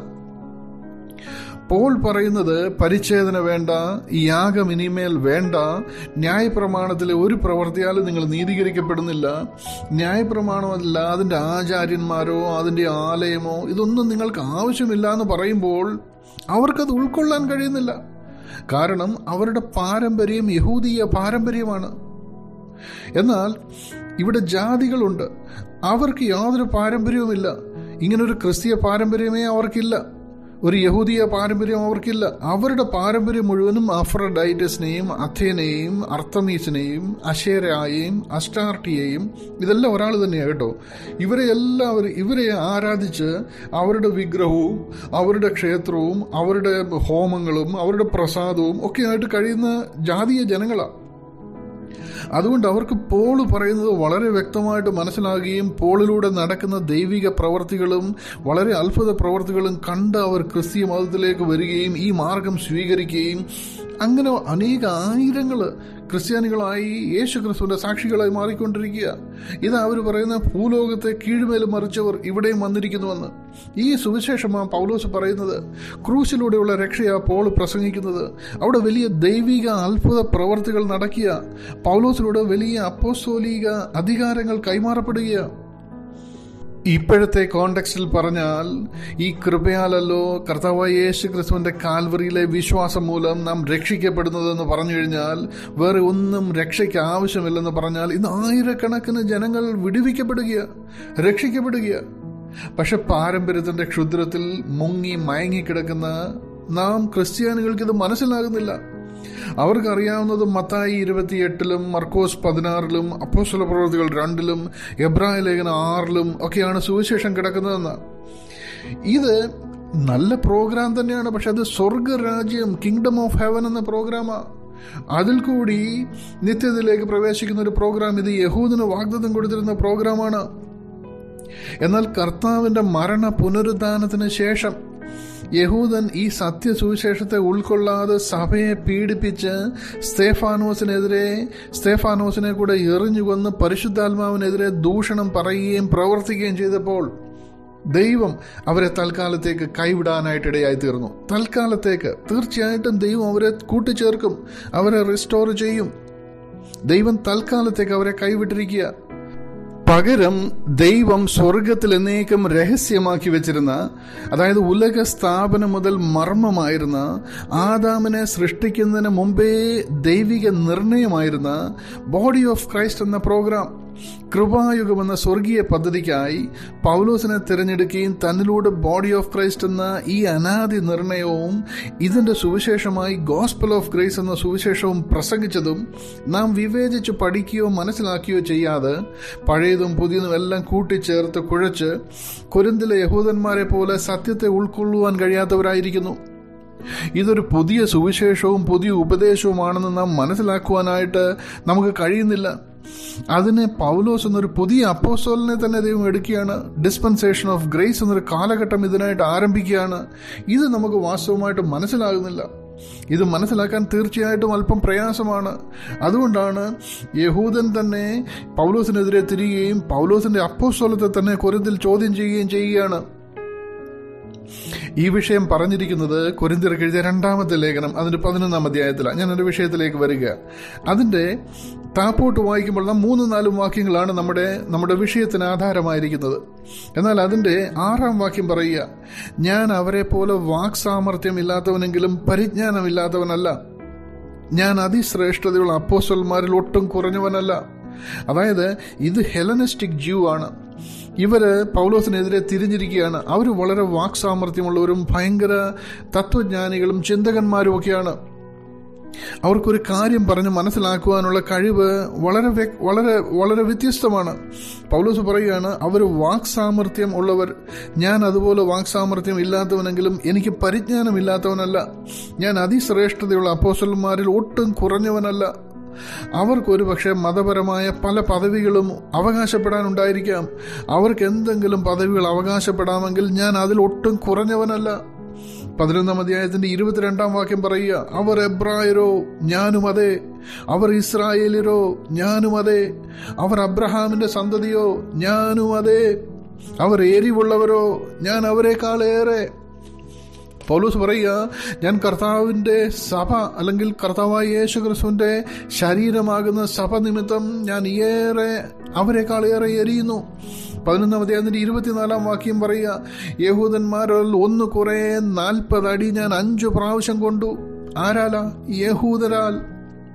പോൾ പറയുന്നത് പരിച്ഛേദന വേണ്ട യാഗം ഇനിമേൽ വേണ്ട ന്യായപ്രമാണത്തിലെ ഒരു പ്രവൃത്തിയാലും നിങ്ങൾ നീതീകരിക്കപ്പെടുന്നില്ല ന്യായപ്രമാണമല്ല അതിന്റെ ആചാര്യന്മാരോ അതിന്റെ ആലയമോ ഇതൊന്നും നിങ്ങൾക്ക് ആവശ്യമില്ല എന്ന് പറയുമ്പോൾ അവർക്കത് ഉൾക്കൊള്ളാൻ കഴിയുന്നില്ല കാരണം അവരുടെ പാരമ്പര്യം യഹൂദീയ പാരമ്പര്യമാണ് എന്നാൽ ഇവിടെ ജാതികളുണ്ട് അവർക്ക് യാതൊരു പാരമ്പര്യവുമില്ല ഇങ്ങനൊരു ക്രിസ്തീയ പാരമ്പര്യമേ അവർക്കില്ല ഒരു യഹൂദിയ പാരമ്പര്യം അവർക്കില്ല അവരുടെ പാരമ്പര്യം മുഴുവനും അഫ്രഡൈറ്റസിനെയും അഥേനെയും അർത്തമീസിനെയും അഷേരയെയും അസ്റ്റാർട്ടിയെയും ഇതെല്ലാം ഒരാൾ തന്നെയാണ് കേട്ടോ ഇവരെ എല്ലാവരും ഇവരെ ആരാധിച്ച് അവരുടെ വിഗ്രഹവും അവരുടെ ക്ഷേത്രവും അവരുടെ ഹോമങ്ങളും അവരുടെ പ്രസാദവും ഒക്കെ ആയിട്ട് കഴിയുന്ന ജാതീയ ജനങ്ങളാണ് അതുകൊണ്ട് അവർക്ക് പോള് പറയുന്നത് വളരെ വ്യക്തമായിട്ട് മനസ്സിലാകുകയും പോളിലൂടെ നടക്കുന്ന ദൈവിക പ്രവർത്തികളും വളരെ അത്ഭുത പ്രവർത്തികളും കണ്ട് അവർ ക്രിസ്തീയ മതത്തിലേക്ക് വരികയും ഈ മാർഗം സ്വീകരിക്കുകയും അങ്ങനെ അനേക ആയിരങ്ങൾ ക്രിസ്ത്യാനികളായി യേശു ക്രിസ്തുവിന്റെ സാക്ഷികളായി മാറിക്കൊണ്ടിരിക്കുക ഇത് അവർ പറയുന്ന ഭൂലോകത്തെ കീഴ്മേൽ മറിച്ചവർ ഇവിടെയും വന്നിരിക്കുന്നുവെന്ന് ഈ സുവിശേഷമാണ് പൗലോസ് പറയുന്നത് ക്രൂശിലൂടെയുള്ള രക്ഷയാ പോൾ പ്രസംഗിക്കുന്നത് അവിടെ വലിയ ദൈവിക അത്ഭുത പ്രവർത്തികൾ നടക്കുക പൗലോസിലൂടെ വലിയ അപ്പോസ്തോലിക അധികാരങ്ങൾ കൈമാറപ്പെടുകയാണ് ഇപ്പോഴത്തെ കോണ്ടെക്സ്റ്റിൽ പറഞ്ഞാൽ ഈ കൃപയാലല്ലോ കർത്താവായ യേശു ക്രിസ്തുവിന്റെ കാൽവറിയിലെ വിശ്വാസം മൂലം നാം രക്ഷിക്കപ്പെടുന്നതെന്ന് പറഞ്ഞു കഴിഞ്ഞാൽ വേറെ ഒന്നും രക്ഷയ്ക്ക് ആവശ്യമില്ലെന്ന് പറഞ്ഞാൽ ഇന്ന് ആയിരക്കണക്കിന് ജനങ്ങൾ വിടുവിക്കപ്പെടുക രക്ഷിക്കപ്പെടുക പക്ഷെ പാരമ്പര്യത്തിന്റെ ക്ഷുദ്രത്തിൽ മുങ്ങി മയങ്ങിക്കിടക്കുന്ന നാം ക്രിസ്ത്യാനികൾക്ക് ഇത് മനസ്സിലാകുന്നില്ല അവർക്കറിയാവുന്നത് മത്തായി ഇരുപത്തിയെട്ടിലും മർക്കോസ് പതിനാറിലും അപ്പോസ്തല പ്രവൃത്തികൾ രണ്ടിലും എബ്രായ ലേഖനം ആറിലും ഒക്കെയാണ് സുവിശേഷം കിടക്കുന്നതെന്ന് ഇത് നല്ല പ്രോഗ്രാം തന്നെയാണ് പക്ഷെ അത് സ്വർഗരാജ്യം കിങ്ഡം ഓഫ് ഹെവൻ എന്ന പ്രോഗ്രാമാണ് അതിൽ കൂടി നിത്യതയിലേക്ക് പ്രവേശിക്കുന്ന ഒരു പ്രോഗ്രാം ഇത് യഹൂദിന് വാഗ്ദത്തം കൊടുത്തിരുന്ന പ്രോഗ്രാമാണ് എന്നാൽ കർത്താവിന്റെ മരണ പുനരുദ്ധാനത്തിന് ശേഷം യഹൂദൻ ഈ സത്യസുവിശേഷത്തെ ഉൾക്കൊള്ളാതെ സഭയെ പീഡിപ്പിച്ച് സ്തേഫാനോസിനെതിരെ സ്തേഫാനോസിനെ കൂടെ എറിഞ്ഞു കൊന്ന് പരിശുദ്ധാത്മാവിനെതിരെ ദൂഷണം പറയുകയും പ്രവർത്തിക്കുകയും ചെയ്തപ്പോൾ ദൈവം അവരെ തൽക്കാലത്തേക്ക് കൈവിടാനായിട്ടിടയായി തീർന്നു തൽക്കാലത്തേക്ക് തീർച്ചയായിട്ടും ദൈവം അവരെ കൂട്ടിച്ചേർക്കും അവരെ റിസ്റ്റോർ ചെയ്യും ദൈവം തൽക്കാലത്തേക്ക് അവരെ കൈവിട്ടിരിക്കുക പകരം ദൈവം സ്വർഗത്തിൽ എന്നേക്കും രഹസ്യമാക്കി വെച്ചിരുന്ന അതായത് ഉലക സ്ഥാപനം മുതൽ മർമ്മമായിരുന്ന ആദാമിനെ സൃഷ്ടിക്കുന്നതിന് മുമ്പേ ദൈവിക നിർണയമായിരുന്ന ബോഡി ഓഫ് ക്രൈസ്റ്റ് എന്ന പ്രോഗ്രാം കൃപായുഗം എന്ന സ്വർഗീയ പദ്ധതിക്കായി പൗലോസിനെ തിരഞ്ഞെടുക്കുകയും തന്നിലൂടെ ബോഡി ഓഫ് ക്രൈസ്റ്റ് എന്ന ഈ അനാദി നിർണയവും ഇതിന്റെ സുവിശേഷമായി ഗോസ്പൽ ഓഫ് ഗ്രേസ് എന്ന സുവിശേഷവും പ്രസംഗിച്ചതും നാം വിവേചിച്ച് പഠിക്കുകയോ മനസ്സിലാക്കുകയോ ചെയ്യാതെ പഴയതും പുതിയതും എല്ലാം കൂട്ടിച്ചേർത്ത് കുഴച്ച് കുരുന്തിലെ യഹൂദന്മാരെ പോലെ സത്യത്തെ ഉൾക്കൊള്ളുവാൻ കഴിയാത്തവരായിരിക്കുന്നു ഇതൊരു പുതിയ സുവിശേഷവും പുതിയ ഉപദേശവുമാണെന്ന് നാം മനസ്സിലാക്കുവാനായിട്ട് നമുക്ക് കഴിയുന്നില്ല അതിനെ പൗലോസ് എന്നൊരു പുതിയ അപ്പോസ്റ്റോലിനെ തന്നെ ദൈവം എടുക്കുകയാണ് ഡിസ്പെൻസേഷൻ ഓഫ് ഗ്രേസ് എന്നൊരു കാലഘട്ടം ഇതിനായിട്ട് ആരംഭിക്കുകയാണ് ഇത് നമുക്ക് വാസ്തവമായിട്ട് മനസ്സിലാകുന്നില്ല ഇത് മനസ്സിലാക്കാൻ തീർച്ചയായിട്ടും അല്പം പ്രയാസമാണ് അതുകൊണ്ടാണ് യഹൂദൻ തന്നെ പൗലോസിനെതിരെ തിരികുകയും പൗലോസിന്റെ അപ്പോസ്തോലത്തെ തന്നെ കുരുതിൽ ചോദ്യം ചെയ്യുകയും ചെയ്യുകയാണ് ഈ വിഷയം പറഞ്ഞിരിക്കുന്നത് കൊരിന്തിർക്ക് എഴുതിയ രണ്ടാമത്തെ ലേഖനം അതിന്റെ പതിനൊന്നാം അധ്യായത്തിലാണ് ഞാൻ എൻ്റെ വിഷയത്തിലേക്ക് വരിക അതിന്റെ താപ്പോട്ട് വായിക്കുമ്പോൾ നാം മൂന്നും നാലും വാക്യങ്ങളാണ് നമ്മുടെ നമ്മുടെ വിഷയത്തിന് ആധാരമായിരിക്കുന്നത് എന്നാൽ അതിന്റെ ആറാം വാക്യം പറയുക ഞാൻ അവരെ പോലെ വാക് സാമർഥ്യം ഇല്ലാത്തവനെങ്കിലും പരിജ്ഞാനമില്ലാത്തവനല്ല ഞാൻ അതിശ്രേഷ്ഠതയുള്ള അപ്പോസ്റ്റൽമാരിൽ ഒട്ടും കുറഞ്ഞവനല്ല അതായത് ഇത് ഹെലനിസ്റ്റിക് ജ്യൂ ആണ് ഇവര് പൗലോസിനെതിരെ തിരിഞ്ഞിരിക്കുകയാണ് അവർ വളരെ വാക് സാമർഥ്യമുള്ളവരും ഭയങ്കര തത്വജ്ഞാനികളും ചിന്തകന്മാരും ഒക്കെയാണ് അവർക്കൊരു കാര്യം പറഞ്ഞ് മനസ്സിലാക്കുവാനുള്ള കഴിവ് വളരെ വളരെ വളരെ വ്യത്യസ്തമാണ് പൗലോസ് പറയുകയാണ് അവർ വാക് സാമർഥ്യം ഉള്ളവർ ഞാൻ അതുപോലെ വാക് സാമർഥ്യം ഇല്ലാത്തവനെങ്കിലും എനിക്ക് പരിജ്ഞാനം ഇല്ലാത്തവനല്ല ഞാൻ അതിശ്രേഷ്ഠതയുള്ള അപ്പോസ്റ്റന്മാരിൽ ഒട്ടും കുറഞ്ഞവനല്ല അവർക്കൊരു പക്ഷേ മതപരമായ പല പദവികളും അവകാശപ്പെടാനുണ്ടായിരിക്കാം അവർക്ക് എന്തെങ്കിലും പദവികൾ അവകാശപ്പെടാമെങ്കിൽ ഞാൻ അതിൽ ഒട്ടും കുറഞ്ഞവനല്ല പതിനൊന്നാം അധ്യായത്തിന്റെ ഇരുപത്തിരണ്ടാം വാക്യം പറയുക അവർ എബ്രായരോ ഞാനും അതെ അവർ ഇസ്രായേലിരോ ഞാനും അതെ അവർ അബ്രഹാമിന്റെ സന്തതിയോ ഞാനും അതെ അവർ എരിവുള്ളവരോ ഞാൻ അവരെക്കാളേറെ പൗലൂസ് പറയുക ഞാൻ കർത്താവിന്റെ സഭ അല്ലെങ്കിൽ കർത്താവായ യേശു ക്രിസ്തുവിന്റെ ശരീരമാകുന്ന സഭ നിമിത്തം ഞാൻ ഏറെ അവരെക്കാൾ ഏറെ എരിയുന്നു പതിനൊന്നാം അധ്യായത്തിന്റെ ഇരുപത്തിനാലാം വാക്യം പറയുക യഹൂദന്മാരിൽ ഒന്ന് കുറെ നാൽപ്പത് അടി ഞാൻ അഞ്ചു പ്രാവശ്യം കൊണ്ടു ആരാല യഹൂദരാൽ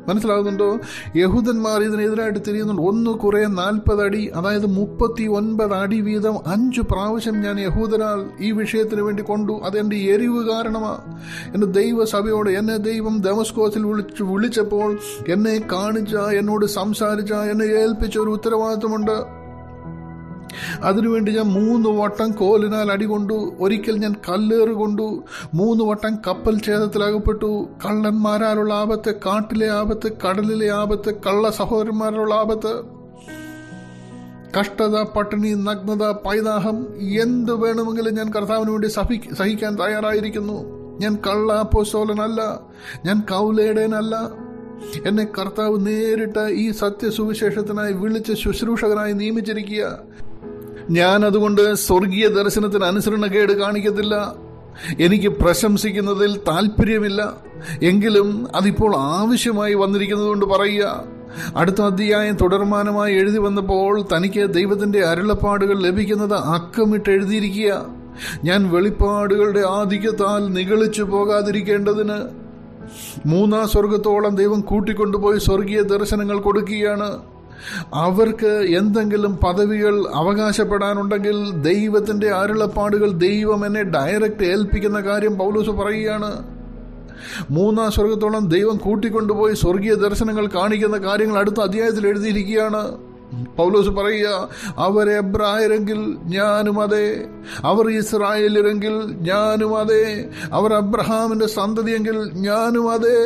മനസ്സിലാകുന്നുണ്ടോ യഹൂദന്മാർ ഇതിനെതിരായിട്ട് തിരിയുന്നുണ്ട് ഒന്ന് കുറെ നാൽപ്പത് അടി അതായത് മുപ്പത്തി ഒൻപത് അടി വീതം അഞ്ചു പ്രാവശ്യം ഞാൻ യഹൂദനാൽ ഈ വിഷയത്തിന് വേണ്ടി കൊണ്ടു അതെന്റെ എരിവ് കാരണമാ എന്റെ ദൈവസഭയോട് എന്നെ ദൈവം ദമസ്കോസിൽ വിളിച്ചു വിളിച്ചപ്പോൾ എന്നെ കാണിച്ച എന്നോട് സംസാരിച്ച എന്നെ ഏൽപ്പിച്ച ഒരു ഉത്തരവാദിത്വമുണ്ട് അതിനുവേണ്ടി ഞാൻ മൂന്ന് വട്ടം കോലിനാൽ അടികൊണ്ടു ഒരിക്കൽ ഞാൻ കല്ലേറ് കൊണ്ടു മൂന്ന് വട്ടം കപ്പൽ ഛേദത്തിലകപ്പെട്ടു കള്ളന്മാരാലുള്ള ആപത്ത് കാട്ടിലെ ആപത്ത് കടലിലെ ആപത്ത് കള്ള സഹോദരന്മാരുള്ള ആപത്ത് കഷ്ടത പട്ടിണി നഗ്നത പൈതാഹം എന്ത് വേണമെങ്കിലും ഞാൻ കർത്താവിന് വേണ്ടി സഹി സഹിക്കാൻ തയ്യാറായിരിക്കുന്നു ഞാൻ കള്ള അപ്പോസ്തോലനല്ല ഞാൻ കൗലേടേനല്ല എന്നെ കർത്താവ് നേരിട്ട് ഈ സത്യസുവിശേഷത്തിനായി വിളിച്ച് ശുശ്രൂഷകനായി നിയമിച്ചിരിക്കുക ഞാൻ അതുകൊണ്ട് സ്വർഗീയ ദർശനത്തിന് അനുസരണക്കേട് കാണിക്കത്തില്ല എനിക്ക് പ്രശംസിക്കുന്നതിൽ താല്പര്യമില്ല എങ്കിലും അതിപ്പോൾ ആവശ്യമായി വന്നിരിക്കുന്നതുകൊണ്ട് പറയുക അടുത്ത അധ്യായം തുടർമാനമായി എഴുതി വന്നപ്പോൾ തനിക്ക് ദൈവത്തിന്റെ അരുളപ്പാടുകൾ ലഭിക്കുന്നത് അക്കമിട്ട് എഴുതിയിരിക്കുക ഞാൻ വെളിപ്പാടുകളുടെ ആധിക്യത്താൽ നിഗളിച്ചു പോകാതിരിക്കേണ്ടതിന് മൂന്നാം സ്വർഗത്തോളം ദൈവം കൂട്ടിക്കൊണ്ടുപോയി സ്വർഗീയ ദർശനങ്ങൾ കൊടുക്കുകയാണ് അവർക്ക് എന്തെങ്കിലും പദവികൾ അവകാശപ്പെടാനുണ്ടെങ്കിൽ ദൈവത്തിന്റെ അരുളപ്പാടുകൾ ദൈവം എന്നെ ഡയറക്റ്റ് ഏൽപ്പിക്കുന്ന കാര്യം പൗലോസ് പറയുകയാണ് മൂന്നാം സ്വർഗത്തോളം ദൈവം കൂട്ടിക്കൊണ്ടുപോയി സ്വർഗീയ ദർശനങ്ങൾ കാണിക്കുന്ന കാര്യങ്ങൾ അടുത്ത അധ്യായത്തിൽ എഴുതിയിരിക്കുകയാണ് പൗലോസ് പറയുക അവർ എബ്രായരെങ്കിൽ ഞാനും അതെ അവർ ഇസ്രായേലരെങ്കിൽ ഞാനും അതെ അവർ അബ്രഹാമിന്റെ സന്തതിയെങ്കിൽ ഞാനും അതെ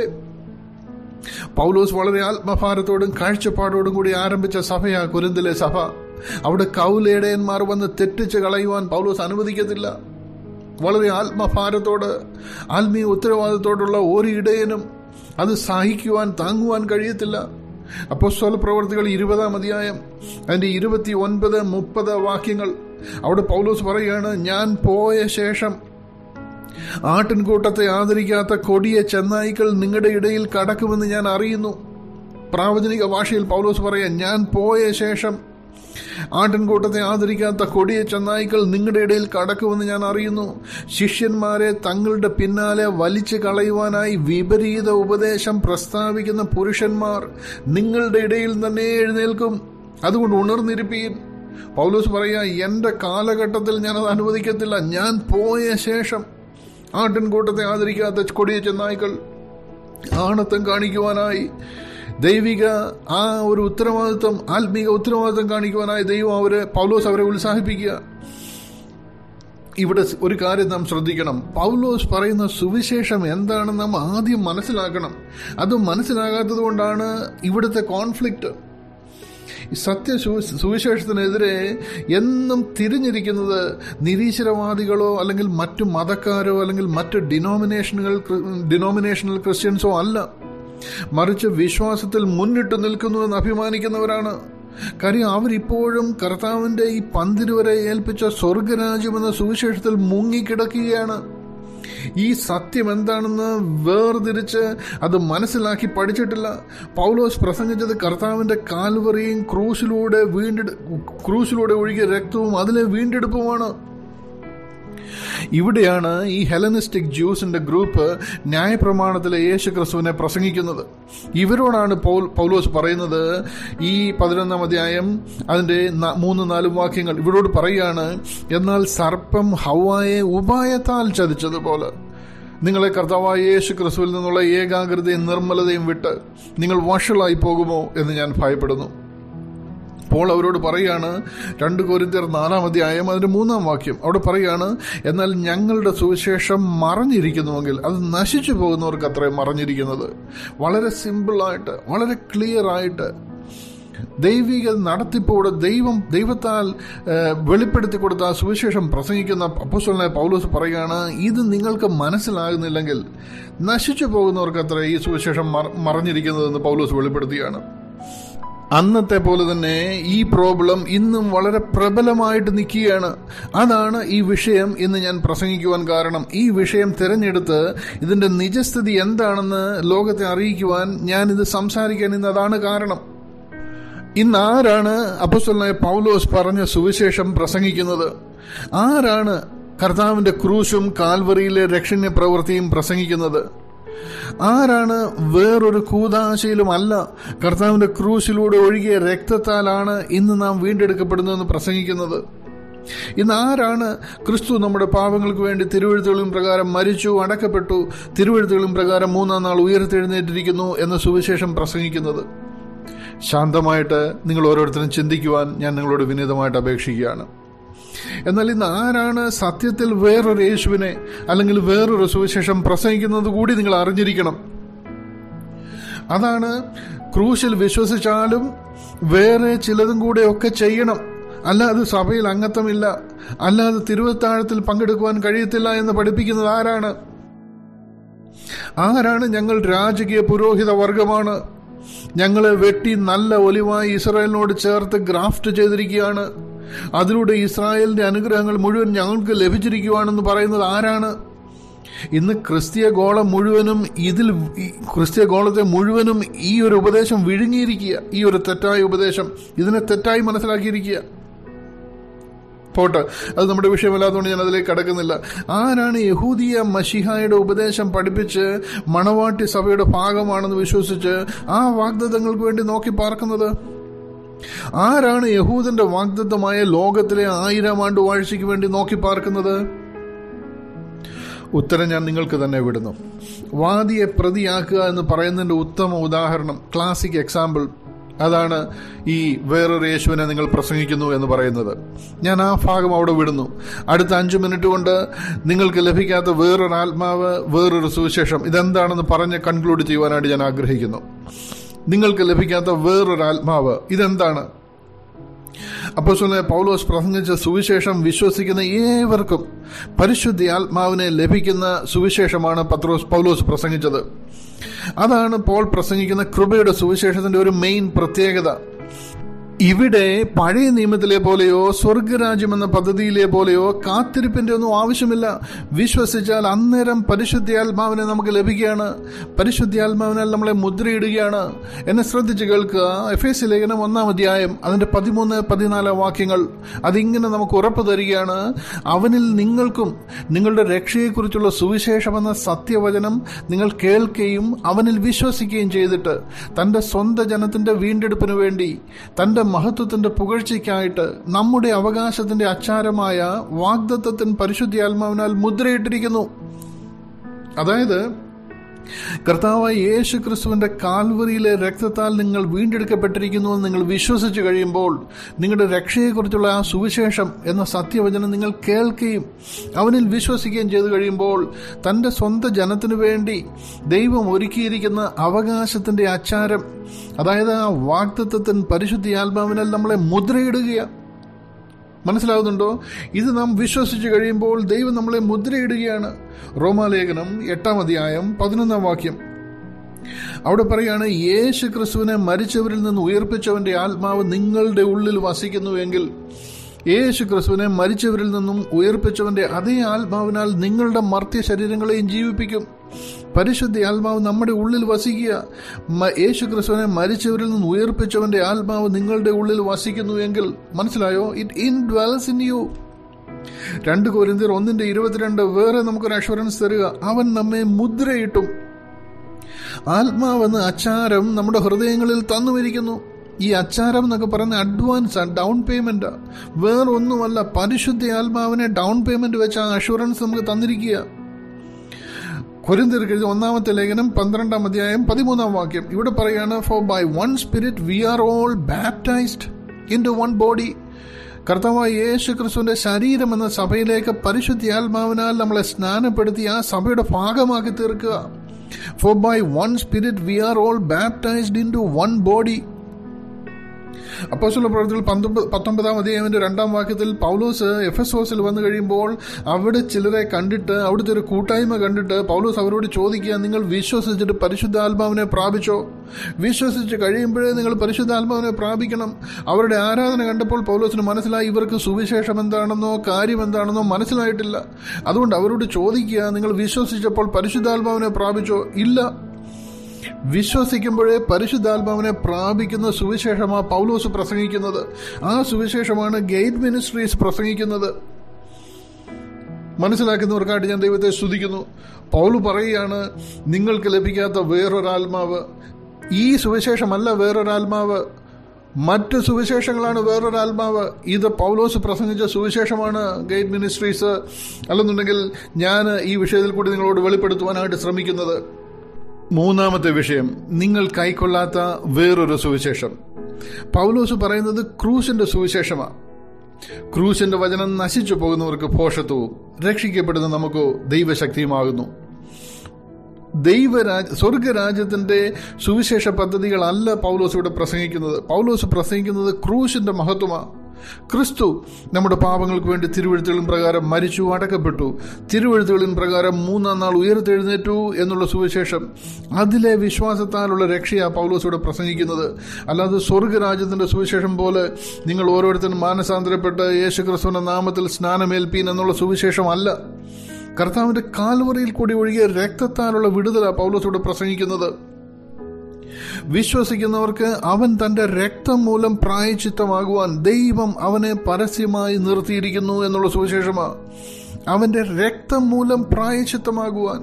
പൗലോസ് വളരെ ആത്മഭാരത്തോടും കാഴ്ചപ്പാടോടും കൂടി ആരംഭിച്ച സഭയാ കുരുന്തിലെ സഭ അവിടെ കൗലേടയന്മാർ വന്ന് തെറ്റിച്ച് കളയുവാൻ പൗലോസ് അനുവദിക്കത്തില്ല വളരെ ആത്മഭാരത്തോട് ആത്മീയ ഉത്തരവാദിത്തോടുള്ള ഒരു ഇടയനും അത് സഹിക്കുവാൻ താങ്ങുവാൻ കഴിയത്തില്ല അപ്പോസ്തല പ്രവർത്തികൾ ഇരുപതാം അധ്യായം അതിന്റെ ഇരുപത്തി ഒൻപത് മുപ്പത് വാക്യങ്ങൾ അവിടെ പൗലോസ് പറയുകയാണ് ഞാൻ പോയ ശേഷം ആട്ടിൻകൂട്ടത്തെ ആദരിക്കാത്ത കൊടിയ ചെന്നായ്ക്കൾ നിങ്ങളുടെ ഇടയിൽ കടക്കുമെന്ന് ഞാൻ അറിയുന്നു പ്രാവചനിക ഭാഷയിൽ പൗലോസ് പറയാം ഞാൻ പോയ ശേഷം ആട്ടിൻകൂട്ടത്തെ ആദരിക്കാത്ത കൊടിയ ചെന്നായ്ക്കൾ നിങ്ങളുടെ ഇടയിൽ കടക്കുമെന്ന് ഞാൻ അറിയുന്നു ശിഷ്യന്മാരെ തങ്ങളുടെ പിന്നാലെ വലിച്ചു കളയുവാനായി വിപരീത ഉപദേശം പ്രസ്താവിക്കുന്ന പുരുഷന്മാർ നിങ്ങളുടെ ഇടയിൽ തന്നെ എഴുന്നേൽക്കും അതുകൊണ്ട് ഉണർന്നിരിപ്പീൻ പൗലോസ് പറയാ എന്റെ കാലഘട്ടത്തിൽ ഞാനത് അനുവദിക്കത്തില്ല ഞാൻ പോയ ശേഷം ആട്ടിൻകൂട്ടത്തെ ആദരിക്കാത്ത കൊടിയ ചെന്നായ്ക്കൾ ആണത്തം കാണിക്കുവാനായി ദൈവിക ആ ഒരു ഉത്തരവാദിത്വം ആത്മീക ഉത്തരവാദിത്വം കാണിക്കുവാനായി ദൈവം അവരെ പൗലോസ് അവരെ ഉത്സാഹിപ്പിക്കുക ഇവിടെ ഒരു കാര്യം നാം ശ്രദ്ധിക്കണം പൗലോസ് പറയുന്ന സുവിശേഷം എന്താണെന്ന് നാം ആദ്യം മനസ്സിലാക്കണം അത് മനസ്സിലാകാത്തത് കൊണ്ടാണ് ഇവിടുത്തെ കോൺഫ്ലിക്റ്റ് സത്യ സുവിശേഷത്തിനെതിരെ എന്നും തിരിഞ്ഞിരിക്കുന്നത് നിരീശ്വരവാദികളോ അല്ലെങ്കിൽ മറ്റു മതക്കാരോ അല്ലെങ്കിൽ മറ്റു ഡിനോമിനേഷനുകൾ ഡിനോമിനേഷണൽ ക്രിസ്ത്യൻസോ അല്ല മറിച്ച് വിശ്വാസത്തിൽ മുന്നിട്ട് നിൽക്കുന്നുവെന്ന് അഭിമാനിക്കുന്നവരാണ് കാര്യം അവരിപ്പോഴും കർത്താവിന്റെ ഈ പന്തിരുവരെ ഏൽപ്പിച്ച സ്വർഗരാജ്യം എന്ന സുവിശേഷത്തിൽ മുങ്ങിക്കിടക്കുകയാണ് ഈ സത്യം എന്താണെന്ന് വേർതിരിച്ച് അത് മനസ്സിലാക്കി പഠിച്ചിട്ടില്ല പൗലോസ് പ്രസംഗിച്ചത് കർത്താവിന്റെ കാൽവറിയും ക്രൂസിലൂടെ വീണ്ടെടു ക്രൂസിലൂടെ ഒഴുകിയ രക്തവും അതിലെ വീണ്ടെടുപ്പുമാണ് ഇവിടെയാണ് ഈ ഹെലനിസ്റ്റിക് ജ്യൂസിന്റെ ഗ്രൂപ്പ് ന്യായപ്രമാണത്തിലെ യേശു ക്രിസ്തുവിനെ പ്രസംഗിക്കുന്നത് ഇവരോടാണ് പൗൽ പൗലോസ് പറയുന്നത് ഈ പതിനൊന്നാം അധ്യായം അതിന്റെ മൂന്ന് നാലും വാക്യങ്ങൾ ഇവരോട് പറയുകയാണ് എന്നാൽ സർപ്പം ഹവായെ ഉപായത്താൽ ചതിച്ചതുപോലെ നിങ്ങളെ കർത്താവായ യേശു ക്രിസ്തുവിൽ നിന്നുള്ള ഏകാഗ്രതയും നിർമ്മലതയും വിട്ട് നിങ്ങൾ വഷളായി പോകുമോ എന്ന് ഞാൻ ഭയപ്പെടുന്നു പോൾ അവരോട് പറയാണ് രണ്ട് കോരിന്തിയർ നാലാം അധ്യായം അതിന്റെ മൂന്നാം വാക്യം അവിടെ പറയാണ് എന്നാൽ ഞങ്ങളുടെ സുവിശേഷം മറഞ്ഞിരിക്കുന്നുവെങ്കിൽ അത് നശിച്ചു പോകുന്നവർക്ക് അത്രയും മറഞ്ഞിരിക്കുന്നത് വളരെ സിമ്പിളായിട്ട് വളരെ ക്ലിയർ ആയിട്ട് ദൈവിക നടത്തിപ്പോടെ ദൈവം ദൈവത്താൽ വെളിപ്പെടുത്തി കൊടുത്ത ആ സുവിശേഷം പ്രസംഗിക്കുന്ന അപ്പോസ്വലനായ പൗലോസ് പറയുകയാണ് ഇത് നിങ്ങൾക്ക് മനസ്സിലാകുന്നില്ലെങ്കിൽ നശിച്ചു പോകുന്നവർക്ക് അത്ര ഈ സുവിശേഷം മറഞ്ഞിരിക്കുന്നതെന്ന് പൗലോസ് വെളിപ്പെടുത്തുകയാണ് അന്നത്തെ പോലെ തന്നെ ഈ പ്രോബ്ലം ഇന്നും വളരെ പ്രബലമായിട്ട് നിൽക്കുകയാണ് അതാണ് ഈ വിഷയം ഇന്ന് ഞാൻ പ്രസംഗിക്കുവാൻ കാരണം ഈ വിഷയം തിരഞ്ഞെടുത്ത് ഇതിന്റെ നിജസ്ഥിതി എന്താണെന്ന് ലോകത്തെ അറിയിക്കുവാൻ ഞാൻ ഇത് സംസാരിക്കാൻ ഇന്ന് അതാണ് കാരണം ഇന്ന് ആരാണ് അപ്പസ്വലനായ പൗലോസ് പറഞ്ഞ സുവിശേഷം പ്രസംഗിക്കുന്നത് ആരാണ് കർത്താവിന്റെ ക്രൂശും കാൽവറിയിലെ രക്ഷണ്യ പ്രവൃത്തിയും പ്രസംഗിക്കുന്നത് ആരാണ് വേറൊരു കൂതാശയിലും അല്ല കർത്താവിന്റെ ക്രൂശിലൂടെ ഒഴുകിയ രക്തത്താലാണ് ഇന്ന് നാം വീണ്ടെടുക്കപ്പെടുന്നതെന്ന് പ്രസംഗിക്കുന്നത് ഇന്ന് ആരാണ് ക്രിസ്തു നമ്മുടെ പാപങ്ങൾക്ക് വേണ്ടി തിരുവഴുത്തുകളും പ്രകാരം മരിച്ചു അടക്കപ്പെട്ടു തിരുവഴുത്തുകളും പ്രകാരം മൂന്നാം നാൾ ഉയർത്തെഴുന്നേറ്റിരിക്കുന്നു എന്ന സുവിശേഷം പ്രസംഗിക്കുന്നത് ശാന്തമായിട്ട് നിങ്ങൾ ഓരോരുത്തരും ചിന്തിക്കുവാൻ ഞാൻ നിങ്ങളോട് വിനീതമായിട്ട് അപേക്ഷിക്കുകയാണ് എന്നാൽ ഇന്ന് ആരാണ് സത്യത്തിൽ വേറൊരു യേശുവിനെ അല്ലെങ്കിൽ വേറൊരു സുവിശേഷം പ്രസംഗിക്കുന്നത് കൂടി നിങ്ങൾ അറിഞ്ഞിരിക്കണം അതാണ് ക്രൂശിൽ വിശ്വസിച്ചാലും വേറെ ചിലതും കൂടെ ഒക്കെ ചെയ്യണം അല്ലാതെ സഭയിൽ അംഗത്വമില്ല അല്ലാതെ തിരുവത്താഴത്തിൽ പങ്കെടുക്കുവാൻ കഴിയത്തില്ല എന്ന് പഠിപ്പിക്കുന്നത് ആരാണ് ആരാണ് ഞങ്ങൾ രാജകീയ പുരോഹിത വർഗമാണ് ഞങ്ങളെ വെട്ടി നല്ല ഒലിവായി ഇസ്രായേലിനോട് ചേർത്ത് ഗ്രാഫ്റ്റ് ചെയ്തിരിക്കുകയാണ് അതിലൂടെ ഇസ്രായേലിന്റെ അനുഗ്രഹങ്ങൾ മുഴുവൻ ഞങ്ങൾക്ക് ലഭിച്ചിരിക്കുകയാണെന്ന് പറയുന്നത് ആരാണ് ഇന്ന് ക്രിസ്തീയ ഗോളം മുഴുവനും ഇതിൽ ക്രിസ്തീയ ഗോളത്തെ മുഴുവനും ഈ ഒരു ഉപദേശം വിഴുങ്ങിയിരിക്കുക ഈ ഒരു തെറ്റായ ഉപദേശം ഇതിനെ തെറ്റായി മനസ്സിലാക്കിയിരിക്കുക പോട്ടെ അത് നമ്മുടെ വിഷയമല്ലാത്തതുകൊണ്ട് ഞാൻ അതിലേക്ക് കടക്കുന്നില്ല ആരാണ് യഹൂദിയ മഷിഹായുടെ ഉപദേശം പഠിപ്പിച്ച് മണവാട്ടി സഭയുടെ ഭാഗമാണെന്ന് വിശ്വസിച്ച് ആ വാഗ്ദത്തങ്ങൾക്ക് വേണ്ടി നോക്കി പാർക്കുന്നത് ആരാണ് യഹൂദന്റെ വാഗ്ദത്തമായ ലോകത്തിലെ ആയിരം ആണ്ട് വാഴ്ചയ്ക്ക് വേണ്ടി നോക്കി പാർക്കുന്നത് ഉത്തരം ഞാൻ നിങ്ങൾക്ക് തന്നെ വിടുന്നു വാദിയെ പ്രതിയാക്കുക എന്ന് പറയുന്നതിന്റെ ഉത്തമ ഉദാഹരണം ക്ലാസിക് എക്സാമ്പിൾ അതാണ് ഈ വേറൊരു യേശുവിനെ നിങ്ങൾ പ്രസംഗിക്കുന്നു എന്ന് പറയുന്നത് ഞാൻ ആ ഭാഗം അവിടെ വിടുന്നു അടുത്ത അഞ്ചു മിനിറ്റ് കൊണ്ട് നിങ്ങൾക്ക് ലഭിക്കാത്ത വേറൊരു ആത്മാവ് വേറൊരു സുവിശേഷം ഇതെന്താണെന്ന് പറഞ്ഞ് കൺക്ലൂഡ് ചെയ്യുവാനായിട്ട് ഞാൻ ആഗ്രഹിക്കുന്നു നിങ്ങൾക്ക് ലഭിക്കാത്ത വേറൊരു ആത്മാവ് ഇതെന്താണ് അപ്പോൾ പൗലോസ് പ്രസംഗിച്ച സുവിശേഷം വിശ്വസിക്കുന്ന ഏവർക്കും പരിശുദ്ധി ആത്മാവിനെ ലഭിക്കുന്ന സുവിശേഷമാണ് പത്രോസ് പൗലോസ് പ്രസംഗിച്ചത് അതാണ് പോൾ പ്രസംഗിക്കുന്ന കൃപയുടെ സുവിശേഷത്തിന്റെ ഒരു മെയിൻ പ്രത്യേകത ഇവിടെ പഴയ നിയമത്തിലെ പോലെയോ സ്വർഗരാജ്യം എന്ന പദ്ധതിയിലെ പോലെയോ കാത്തിരിപ്പിന്റെ ഒന്നും ആവശ്യമില്ല വിശ്വസിച്ചാൽ അന്നേരം പരിശുദ്ധാത്മാവിനെ നമുക്ക് ലഭിക്കുകയാണ് പരിശുദ്ധാത്മാവിനാൽ നമ്മളെ മുദ്രയിടുകയാണ് എന്നെ ശ്രദ്ധിച്ച് കേൾക്കുക എഫ് എസ് ലേഖനം ഒന്നാം അധ്യായം അതിന്റെ പതിമൂന്ന് പതിനാല് വാക്യങ്ങൾ അതിങ്ങനെ നമുക്ക് ഉറപ്പു തരികയാണ് അവനിൽ നിങ്ങൾക്കും നിങ്ങളുടെ രക്ഷയെക്കുറിച്ചുള്ള സുവിശേഷം എന്ന സത്യവചനം നിങ്ങൾ കേൾക്കുകയും അവനിൽ വിശ്വസിക്കുകയും ചെയ്തിട്ട് തന്റെ സ്വന്തം ജനത്തിന്റെ വീണ്ടെടുപ്പിന് വേണ്ടി തന്റെ മഹത്വത്തിന്റെ പുകഴ്ചയ്ക്കായിട്ട് നമ്മുടെ അവകാശത്തിന്റെ അച്ചാരമായ വാഗ്ദത്വത്തിൻ പരിശുദ്ധാത്മാവിനാൽ മുദ്രയിട്ടിരിക്കുന്നു അതായത് കർത്താവായ യേശു ക്രിസ്തുവിന്റെ കാൽവറിയിലെ രക്തത്താൽ നിങ്ങൾ വീണ്ടെടുക്കപ്പെട്ടിരിക്കുന്നു എന്ന് നിങ്ങൾ വിശ്വസിച്ചു കഴിയുമ്പോൾ നിങ്ങളുടെ രക്ഷയെക്കുറിച്ചുള്ള ആ സുവിശേഷം എന്ന സത്യവചനം നിങ്ങൾ കേൾക്കുകയും അവനിൽ വിശ്വസിക്കുകയും ചെയ്തു കഴിയുമ്പോൾ തന്റെ സ്വന്തം ജനത്തിനു വേണ്ടി ദൈവം ഒരുക്കിയിരിക്കുന്ന അവകാശത്തിന്റെ അച്ചാരം അതായത് ആ വാക്തത്വത്തിന് പരിശുദ്ധി ആത്മാവിനാൽ നമ്മളെ മുദ്രയിടുകയാണ് മനസ്സിലാവുന്നുണ്ടോ ഇത് നാം വിശ്വസിച്ചു കഴിയുമ്പോൾ ദൈവം നമ്മളെ മുദ്രയിടുകയാണ് റോമാലേഖനം എട്ടാം അധ്യായം പതിനൊന്നാം വാക്യം അവിടെ പറയാണ് യേശു ക്രിസ്തുവിനെ മരിച്ചവരിൽ നിന്ന് ഉയർപ്പിച്ചവന്റെ ആത്മാവ് നിങ്ങളുടെ ഉള്ളിൽ വസിക്കുന്നുവെങ്കിൽ യേശു ക്രിസ്തുവിനെ മരിച്ചവരിൽ നിന്നും ഉയർപ്പിച്ചവന്റെ അതേ ആത്മാവിനാൽ നിങ്ങളുടെ മർത്യ ശരീരങ്ങളെയും ജീവിപ്പിക്കും പരിശുദ്ധ ആത്മാവ് നമ്മുടെ ഉള്ളിൽ വസിക്കുക യേശു ക്രിസ്തുവിനെ മരിച്ചവരിൽ നിന്ന് ഉയർപ്പിച്ചവന്റെ ആത്മാവ് നിങ്ങളുടെ ഉള്ളിൽ വസിക്കുന്നുവെങ്കിൽ മനസ്സിലായോ it in dwells in you രണ്ട് കോരിന്തിയർ ഒന്നിന്റെ ഇരുപത്തിരണ്ട് വേറെ നമുക്കൊരു അഷുറൻസ് തരിക അവൻ നമ്മെ മുദ്രയിട്ടും ആത്മാവെന്ന് അച്ചാരം നമ്മുടെ ഹൃദയങ്ങളിൽ തന്നുമിരിക്കുന്നു ഈ അച്ചാരം എന്നൊക്കെ പറയുന്ന അഡ്വാൻസ് ഡൗൺ പേയ്മെന്റ് വേറൊന്നുമല്ല പരിശുദ്ധ ആത്മാവിനെ ഡൗൺ പേയ്മെന്റ് വെച്ച ആ അഷുറൻസ് നമുക്ക് തന്നിരിക്കുക കൊരിന്തിർക്കെഴുതി ഒന്നാമത്തെ ലേഖനം പന്ത്രണ്ടാം അധ്യായം പതിമൂന്നാം വാക്യം ഇവിടെ പറയാണ് for by one spirit we are all baptised into one body കർത്താവായ യേശു ക്രിസ്തുവിന്റെ ശരീരം എന്ന സഭയിലേക്ക് പരിശുദ്ധ ആത്മാവിനാൽ നമ്മളെ സ്നാനപ്പെടുത്തി ആ സഭയുടെ ഭാഗമാക്കി തീർക്കുക for by one spirit we are all baptised into one body അപ്പോസുള്ള പ്രവർത്തികൾ പത്തൊമ്പത് പത്തൊമ്പതാം അധ്യായത്തിന്റെ രണ്ടാം വാക്യത്തിൽ പൗലോസ് എഫ് എസ് ഓസിൽ വന്നു കഴിയുമ്പോൾ അവിടെ ചിലരെ കണ്ടിട്ട് അവിടുത്തെ ഒരു കൂട്ടായ്മ കണ്ടിട്ട് പൗലോസ് അവരോട് ചോദിക്കുക നിങ്ങൾ വിശ്വസിച്ചിട്ട് പരിശുദ്ധാത്മാവിനെ പ്രാപിച്ചോ വിശ്വസിച്ച് കഴിയുമ്പോഴേ നിങ്ങൾ പരിശുദ്ധാത്മാവിനെ പ്രാപിക്കണം അവരുടെ ആരാധന കണ്ടപ്പോൾ പൗലോസിന് മനസ്സിലായി ഇവർക്ക് സുവിശേഷം എന്താണെന്നോ കാര്യം എന്താണെന്നോ മനസ്സിലായിട്ടില്ല അതുകൊണ്ട് അവരോട് ചോദിക്കുക നിങ്ങൾ വിശ്വസിച്ചപ്പോൾ പരിശുദ്ധാത്മാവിനെ പ്രാപിച്ചോ ഇല്ല വിശ്വസിക്കുമ്പോഴേ പരിശുദ്ധാത്മാവിനെ പ്രാപിക്കുന്ന സുവിശേഷമാണ് പൗലോസ് പ്രസംഗിക്കുന്നത് ആ സുവിശേഷമാണ് ഗേറ്റ് മിനിസ്ട്രീസ് പ്രസംഗിക്കുന്നത് മനസ്സിലാക്കുന്നവർക്കായിട്ട് ഞാൻ ദൈവത്തെ സ്തുതിക്കുന്നു പൗല് പറയുകയാണ് നിങ്ങൾക്ക് ലഭിക്കാത്ത വേറൊരാത്മാവ് ഈ സുവിശേഷമല്ല വേറൊരാത്മാവ് മറ്റ് സുവിശേഷങ്ങളാണ് വേറൊരാത്മാവ് ഇത് പൗലോസ് പ്രസംഗിച്ച സുവിശേഷമാണ് ഗേറ്റ് മിനിസ്ട്രീസ് അല്ലെന്നുണ്ടെങ്കിൽ ഞാൻ ഈ വിഷയത്തിൽ കൂടി നിങ്ങളോട് വെളിപ്പെടുത്തുവാനായിട്ട് ശ്രമിക്കുന്നത് മൂന്നാമത്തെ വിഷയം നിങ്ങൾ കൈക്കൊള്ളാത്ത വേറൊരു സുവിശേഷം പൗലോസ് പറയുന്നത് ക്രൂസിന്റെ സുവിശേഷമാണ് ക്രൂസിന്റെ വചനം നശിച്ചു പോകുന്നവർക്ക് ഭോഷത്വവും രക്ഷിക്കപ്പെടുന്ന നമുക്കോ ദൈവശക്തിയുമാകുന്നു ദൈവരാജ് സ്വർഗരാജ്യത്തിന്റെ സുവിശേഷ പദ്ധതികളല്ല പൗലോസ് ഇവിടെ പ്രസംഗിക്കുന്നത് പൗലോസ് പ്രസംഗിക്കുന്നത് ക്രൂശിന്റെ മഹത്വമാണ് ക്രിസ്തു നമ്മുടെ പാപങ്ങൾക്ക് വേണ്ടി തിരുവഴുത്തുകളിൻ പ്രകാരം മരിച്ചു അടക്കപ്പെട്ടു തിരുവഴുത്തുകളിൻ പ്രകാരം മൂന്നാം നാൾ ഉയർത്തെഴുന്നേറ്റു എന്നുള്ള സുവിശേഷം അതിലെ വിശ്വാസത്താലുള്ള രക്ഷയാ പൗലോസ് ഇവിടെ പ്രസംഗിക്കുന്നത് അല്ലാതെ സ്വർഗരാജ്യത്തിന്റെ സുവിശേഷം പോലെ നിങ്ങൾ ഓരോരുത്തരും മാനസാന്തരപ്പെട്ട് യേശുക്രിസ്തുവിന്റെ നാമത്തിൽ സ്നാനമേൽപ്പീൻ എന്നുള്ള സുവിശേഷമല്ല കർത്താവിന്റെ കാൽവറിയിൽ കൂടി ഒഴുകിയ രക്തത്താലുള്ള വിടുതല പൗലോസോട് പ്രസംഗിക്കുന്നത് വിശ്വസിക്കുന്നവർക്ക് അവൻ തന്റെ രക്തം മൂലം പ്രായച്ചിത്തമാകുവാൻ ദൈവം അവനെ പരസ്യമായി നിർത്തിയിരിക്കുന്നു എന്നുള്ള സുവിശേഷമാണ് അവന്റെ രക്തം മൂലം പ്രായച്ചിത്തമാകുവാൻ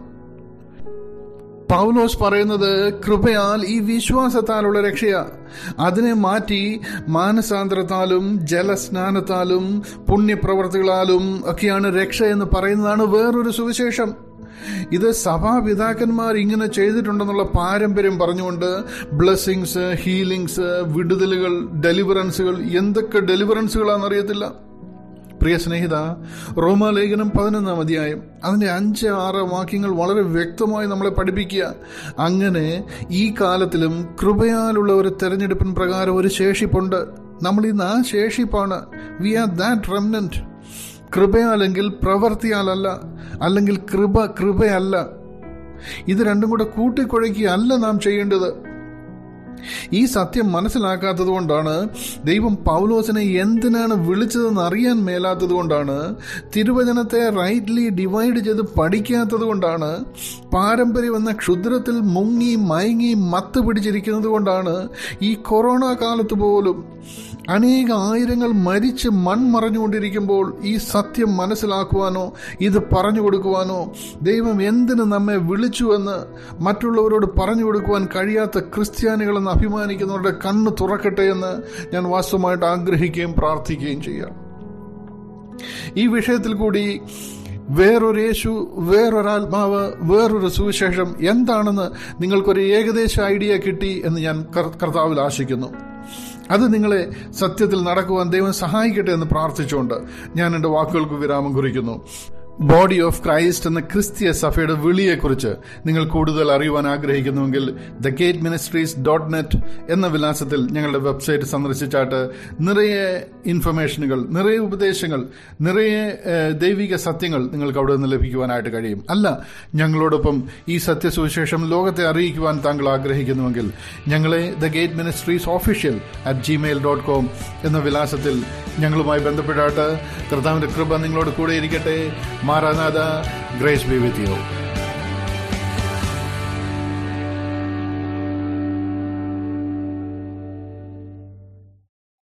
പൗലോസ് പറയുന്നത് കൃപയാൽ ഈ വിശ്വാസത്താലുള്ള രക്ഷയാ അതിനെ മാറ്റി മാനസാന്തരത്താലും ജലസ്നാനത്താലും പുണ്യപ്രവർത്തികളാലും ഒക്കെയാണ് രക്ഷ എന്ന് പറയുന്നതാണ് വേറൊരു സുവിശേഷം ഇത് സഭാപിതാക്കന്മാർ ഇങ്ങനെ ചെയ്തിട്ടുണ്ടെന്നുള്ള പാരമ്പര്യം പറഞ്ഞുകൊണ്ട് ബ്ലെസ്സിങ്സ് ഹീലിങ്സ് വിടുതലുകൾ ഡെലിവറൻസുകൾ എന്തൊക്കെ ഡെലിവറൻസുകളാണെന്നറിയത്തില്ല പ്രിയ സ്നേഹിത റോമാലേഖനം പതിനൊന്നാം അധ്യായം അതിന്റെ അഞ്ച് ആറ് വാക്യങ്ങൾ വളരെ വ്യക്തമായി നമ്മളെ പഠിപ്പിക്കുക അങ്ങനെ ഈ കാലത്തിലും കൃപയാലുള്ള ഒരു തെരഞ്ഞെടുപ്പിൻ പ്രകാരം ഒരു ശേഷിപ്പുണ്ട് നമ്മൾ ഇന്ന് ആ ശേഷിപ്പാണ് വി ആർ ദാറ്റ് റെമനന്റ് കൃപയാലെങ്കിൽ പ്രവർത്തിയാലല്ല അല്ലെങ്കിൽ കൃപ കൃപയല്ല ഇത് രണ്ടും കൂടെ കൂട്ടിക്കുഴയ്ക്കുകയല്ല നാം ചെയ്യേണ്ടത് ഈ സത്യം മനസ്സിലാക്കാത്തത് കൊണ്ടാണ് ദൈവം പൗലോസിനെ എന്തിനാണ് വിളിച്ചതെന്ന് അറിയാൻ മേലാത്തത് കൊണ്ടാണ് തിരുവചനത്തെ റൈറ്റ്ലി ഡിവൈഡ് ചെയ്ത് പഠിക്കാത്തത് കൊണ്ടാണ് പാരമ്പര്യം എന്ന ക്ഷുദ്രത്തിൽ മുങ്ങി മയങ്ങി മത്ത് പിടിച്ചിരിക്കുന്നത് കൊണ്ടാണ് ഈ കൊറോണ കാലത്ത് പോലും അനേക ആയിരങ്ങൾ മരിച്ച് മൺമറഞ്ഞുകൊണ്ടിരിക്കുമ്പോൾ ഈ സത്യം മനസ്സിലാക്കുവാനോ ഇത് പറഞ്ഞു കൊടുക്കുവാനോ ദൈവം എന്തിന് നമ്മെ വിളിച്ചുവെന്ന് മറ്റുള്ളവരോട് പറഞ്ഞു കൊടുക്കുവാൻ കഴിയാത്ത ക്രിസ്ത്യാനികളെന്ന് അഭിമാനിക്കുന്നവരുടെ കണ്ണ് തുറക്കട്ടെ എന്ന് ഞാൻ വാസ്തവമായിട്ട് ആഗ്രഹിക്കുകയും പ്രാർത്ഥിക്കുകയും ചെയ്യാം ഈ വിഷയത്തിൽ കൂടി വേറൊരു യേശു വേറൊരാത്മാവ് വേറൊരു സുവിശേഷം എന്താണെന്ന് നിങ്ങൾക്കൊരു ഏകദേശ ഐഡിയ കിട്ടി എന്ന് ഞാൻ കർത്താവിൽ ആശിക്കുന്നു അത് നിങ്ങളെ സത്യത്തിൽ നടക്കുവാൻ ദൈവം സഹായിക്കട്ടെ എന്ന് പ്രാർത്ഥിച്ചുകൊണ്ട് ഞാൻ എൻ്റെ വാക്കുകൾക്ക് വിരാമം കുറിക്കുന്നു ബോഡി ഓഫ് ക്രൈസ്റ്റ് എന്ന ക്രിസ്തീയ സഭയുടെ വിളിയെക്കുറിച്ച് നിങ്ങൾ കൂടുതൽ അറിയുവാൻ ആഗ്രഹിക്കുന്നുവെങ്കിൽ the Gate Ministries dot net എന്ന വിലാസത്തിൽ ഞങ്ങളുടെ വെബ്സൈറ്റ് സന്ദർശിച്ചാട്ട് നിറയെ ഇൻഫർമേഷനുകൾ നിറയെ ഉപദേശങ്ങൾ നിറയെ ദൈവിക സത്യങ്ങൾ നിങ്ങൾക്ക് അവിടെ നിന്ന് ലഭിക്കുവാനായിട്ട് കഴിയും അല്ല ഞങ്ങളോടൊപ്പം ഈ സത്യസുവിശേഷം ലോകത്തെ അറിയിക്കുവാൻ താങ്കൾ ആഗ്രഹിക്കുന്നുവെങ്കിൽ ഞങ്ങളെ the Gate Ministries official at Gmail dot com എന്ന വിലാസത്തിൽ ഞങ്ങളുമായി ബന്ധപ്പെട്ടാട്ട് കർത്താവിന്റെ കൃപ നിങ്ങളോട് കൂടെ ഇരിക്കട്ടെ Maranatha, grace be with you.